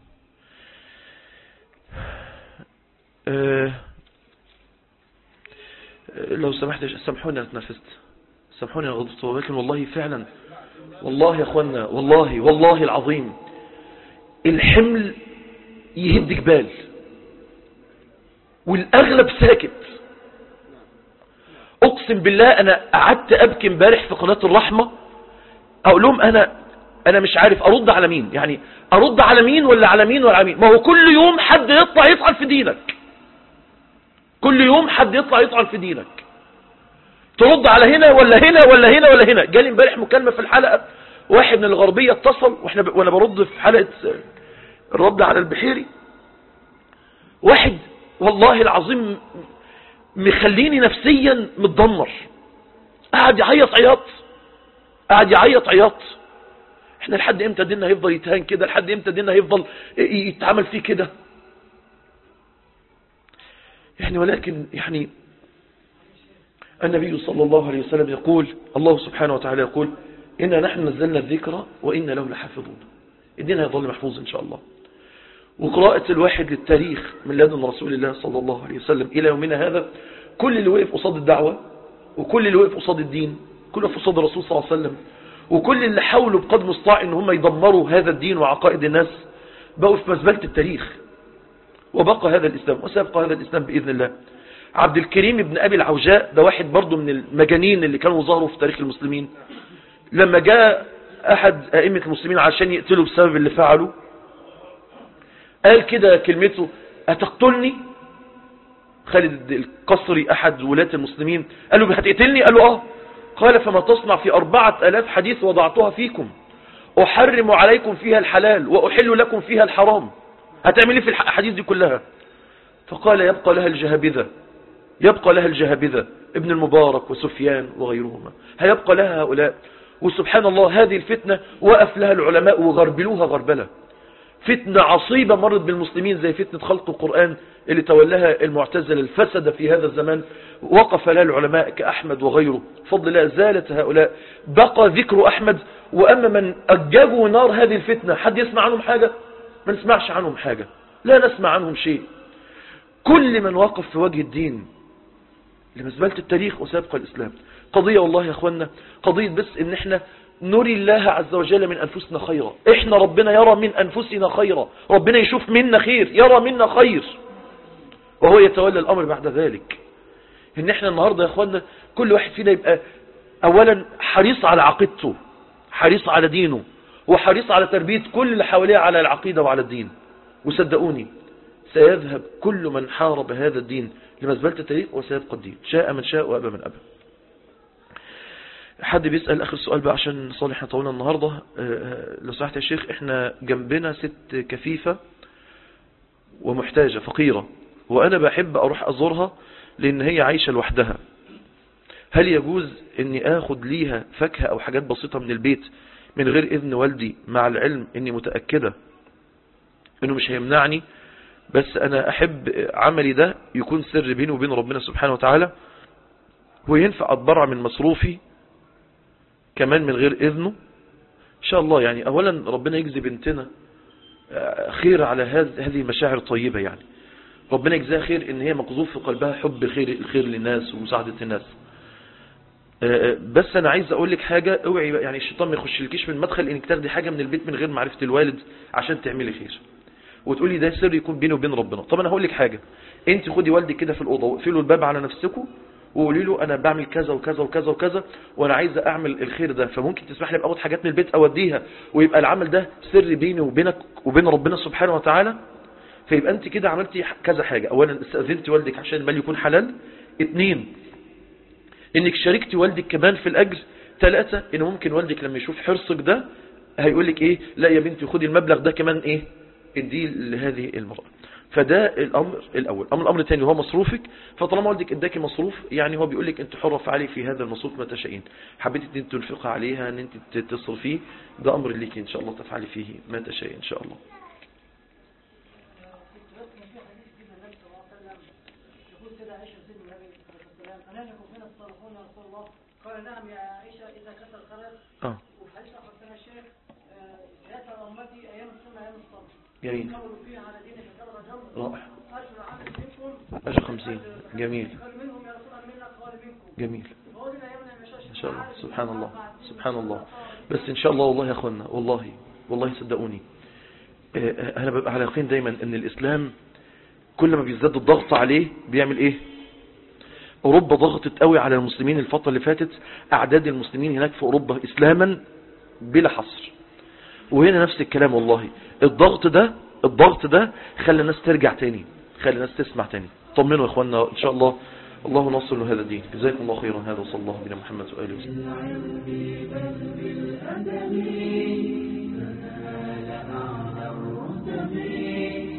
أه لو سمحت سامحوني انا اتنفست سامحوني انا غضبت ولكن والله فعلا والله يا اخوانا والله والله العظيم الحمل يهد جبال والاغلب ساكت اقسم بالله انا قعدت ابكي امبارح في قناة الرحمة اقول لهم انا انا مش عارف ارد على مين يعني ارد على مين ولا على مين ولا على مين ما هو كل يوم حد يطلع يطعن في دينك كل يوم حد يطلع يطعن في دينك ترد على هنا ولا هنا ولا هنا ولا هنا جالي امبارح مكالمة في الحلقة واحد من الغربية اتصل واحنا ب... وانا برد في حلقة الرد على البحيري واحد والله العظيم مخليني نفسيا متدمر قاعد يعيط عياط قاعد يعيط عياط احنا لحد امتى ديننا هيفضل يتهان كده لحد امتى ديننا هيفضل يتعامل فيه كده يعني ولكن يعني النبي صلى الله عليه وسلم يقول الله سبحانه وتعالى يقول إنا نحن نزلنا الذكر وإنا له لحافظون الدين هيظل محفوظ إن شاء الله وقراءة الواحد للتاريخ من لدن رسول الله صلى الله عليه وسلم إلى يومنا هذا كل اللي وقف قصاد الدعوة وكل اللي وقف قصاد الدين كل وقف قصاد الرسول صلى الله عليه وسلم وكل اللي حاولوا بقدر مستطاع ان هم يدمروا هذا الدين وعقائد الناس بقوا في مزبلة التاريخ وبقى هذا الإسلام وسيبقى هذا الإسلام بإذن الله عبد الكريم بن أبي العوجاء ده واحد برضه من المجانين اللي كانوا ظهروا في تاريخ المسلمين لما جاء أحد أئمة المسلمين عشان يقتلوا بسبب اللي فعله قال كده كلمته أتقتلني خالد القصري أحد ولاة المسلمين قال له هتقتلني قال له آه قال فما تصنع في أربعة ألاف حديث وضعتها فيكم أحرم عليكم فيها الحلال وأحل لكم فيها الحرام هتعملي في الحديث دي كلها فقال يبقى لها الجهبذة يبقى لها الجهبذة ابن المبارك وسفيان وغيرهما هيبقى لها هؤلاء وسبحان الله هذه الفتنة وقف لها العلماء وغربلوها غربلة فتنة عصيبة مرت بالمسلمين زي فتنة خلق القرآن اللي تولاها المعتزلة الفسد في هذا الزمان وقف لها العلماء كأحمد وغيره فضل الله زالت هؤلاء بقى ذكر أحمد وأما من أجابوا نار هذه الفتنة حد يسمع عنهم حاجة ما نسمعش عنهم حاجة لا نسمع عنهم شيء كل من وقف في وجه الدين لمزبلة التاريخ وسابق الإسلام قضية والله يا أخوانا قضية بس إن إحنا نري الله عز وجل من أنفسنا خيرا إحنا ربنا يرى من أنفسنا خيرا ربنا يشوف منا خير يرى منا خير وهو يتولى الأمر بعد ذلك إن إحنا النهاردة يا أخوانا كل واحد فينا يبقى أولا حريص على عقيدته حريص على دينه وحريص على تربية كل اللي حواليه على العقيدة وعلى الدين وصدقوني سيذهب كل من حارب هذا الدين لمزبلة التاريخ وسيبقى الدين شاء من شاء وأبى من أبى حد بيسأل آخر السؤال بقى عشان نصلي احنا طولنا النهاردة لو سمحت يا شيخ احنا جنبنا ست كفيفة ومحتاجة فقيرة وأنا بحب أروح أزورها لأن هي عايشة لوحدها هل يجوز أني أخد ليها فاكهة أو حاجات بسيطة من البيت من غير إذن والدي مع العلم أني متأكدة أنه مش هيمنعني بس أنا أحب عملي ده يكون سر بيني وبين ربنا سبحانه وتعالى وينفع أتبرع من مصروفي كمان من غير إذنه إن شاء الله يعني أولا ربنا يجزي بنتنا خير على هذه المشاعر الطيبة يعني ربنا يجزاها خير ان هي مقذوف في قلبها حب الخير الخير للناس ومساعدة الناس بس انا عايز اقول لك حاجة اوعي يعني الشيطان ما يخشلكيش من مدخل انك تاخدي حاجة من البيت من غير معرفة الوالد عشان تعملي خير وتقولي ده سر يكون بيني وبين ربنا طب انا هقول لك حاجة انت خدي والدك كده في الاوضه واقفلوا الباب على نفسكم وقولي له انا بعمل كذا وكذا وكذا وكذا وانا عايزه اعمل الخير ده فممكن تسمح لي باخد حاجات من البيت اوديها ويبقى العمل ده سر بيني وبينك وبين ربنا سبحانه وتعالى فيبقى انت كده عملتي كذا حاجة اولا استأذنتي والدك عشان المال يكون حلال اتنين انك شاركتي والدك كمان في الاجر ثلاثة ان ممكن والدك لما يشوف حرصك ده هيقول لك ايه لا يا بنتي خدي المبلغ ده كمان ايه اديه لهذه المرأة فده الامر الاول امر الامر الثاني هو مصروفك فطالما والدك اداكي مصروف يعني هو بيقول لك انت حره فعلي في هذا المصروف ما تشائين حبيتي ان انت تنفقي عليها ان انت تصرفيه ده امر ليكي ان شاء الله تفعلي فيه ما تشائين ان شاء الله قال نعم يا عائشة إذا كسر الخلل اه وفي حديث آخر سنة الشيخ ذات أمتي أيام السنة أيام الصبر جميل قولوا فيها على دين فكبر جمر رائع أجر عمل منكم أجر خمسين جميل قال منهم يا رسول الله منا قال منكم جميل فهو دي الأيام اللي مشاش إن شاء الله سبحان الله سبحان الله بس إن شاء الله والله يا أخوانا والله والله صدقوني آه، آه، أنا ببقى على يقين دايما أن الإسلام كل ما بيزداد الضغط عليه بيعمل إيه أوروبا ضغطت قوي على المسلمين الفترة اللي فاتت أعداد المسلمين هناك في أوروبا إسلاما بلا حصر وهنا نفس الكلام والله الضغط ده الضغط ده خلى الناس ترجع تاني خلى الناس تسمع تاني طمنوا يا اخوانا ان شاء الله الله نصر له هذا الدين جزاكم الله خيرا هذا وصلى الله بنا محمد وآله وسلم العلم بل بالأدب فنال أعلى الرتب